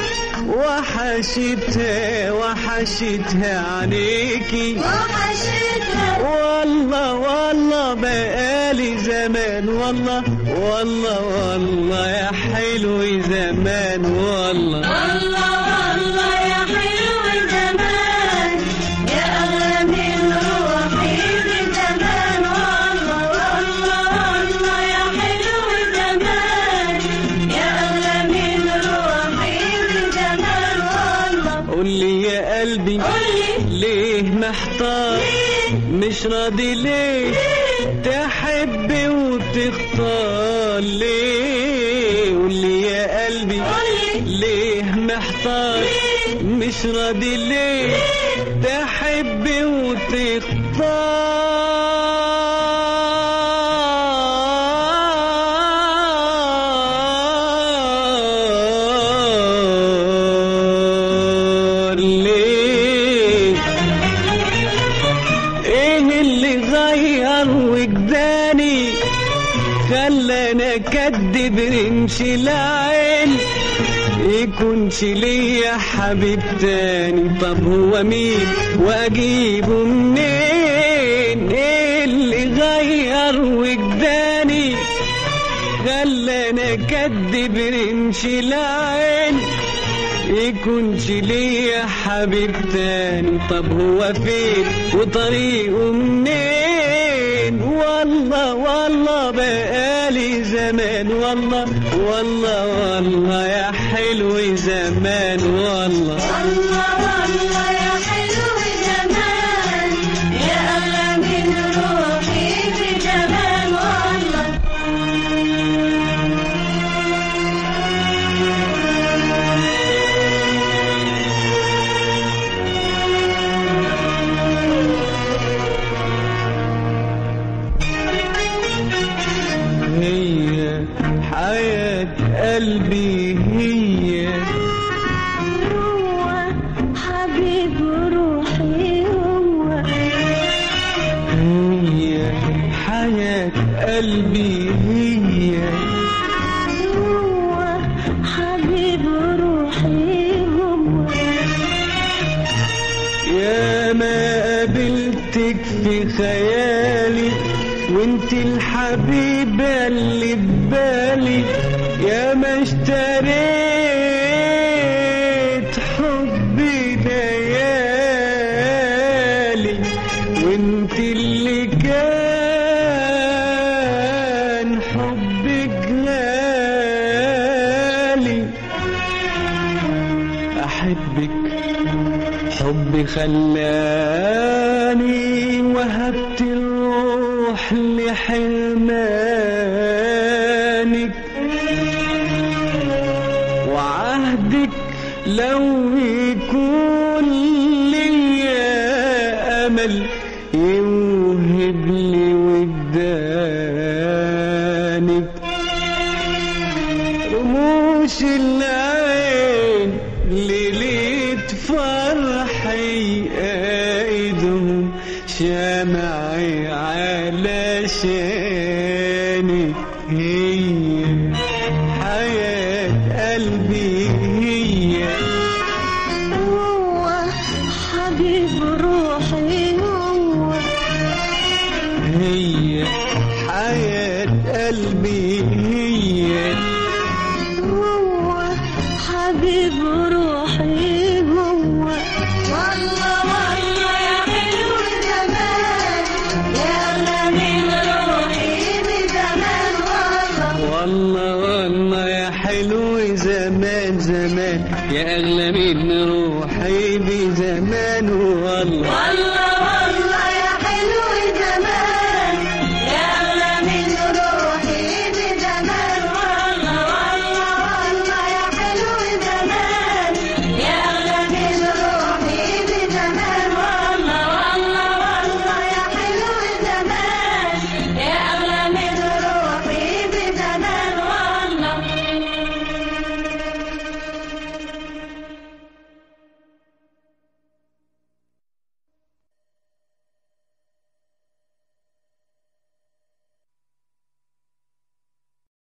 وحشتها وحشتها عليكي وحشتنا والله والله بقالي زمان والله والله والله يا حلو زمان والله الله الله يا حلو زمان يا أغلى من روحي بزمان والله الله الله يا حلو زمان يا أغلى من روحي بزمان والله قول لي يا قلبي قولي ليه محتار مش راضي ليه تحب وتختار ليه قول لي يا قلبي قولي ليه محتار مش راضي ليه تحب وتختار ليه ايه اللي غير وجداني خلاني اكدب رمش العين يكونش ليا حبيب تاني طب هو مين واجيبه منين ايه اللي غير وجداني خلاني اكدب رمش العين يكونش ليا حبيب تاني طب هو فين وطريقه منين والله والله بقالي زمان والله والله والله يا حلو زمان والله الله الله يا حلو زمان يا أغلى من روحي بزمان والله هي حياة قلبي هي هو حبيب روحي هو هي حياة قلبي هي هو حبيب روحي هو يا يا ما قابلتك في خيالي وانت الحبيبة اللي ببالي يا ما اشتريت حبي ليالي وانت اللي كان حبك غالي احبك حبي خلاني وهبت الروح لحرمانك وعهدك لو يكون ليا امل يوهب لي وجدانك رموش العين ليلة فرحي ايدهم شمعي علشاني هي حياة قلبي هي هو حبيب روحي هو هي حياة قلبي هي هو حبيب روحي هو والله والله يا حلو زمان يا أغلى من روحي بزمان والله والله والله يا حلو زمان زمان يا أغلى من روحي بزمان والله والله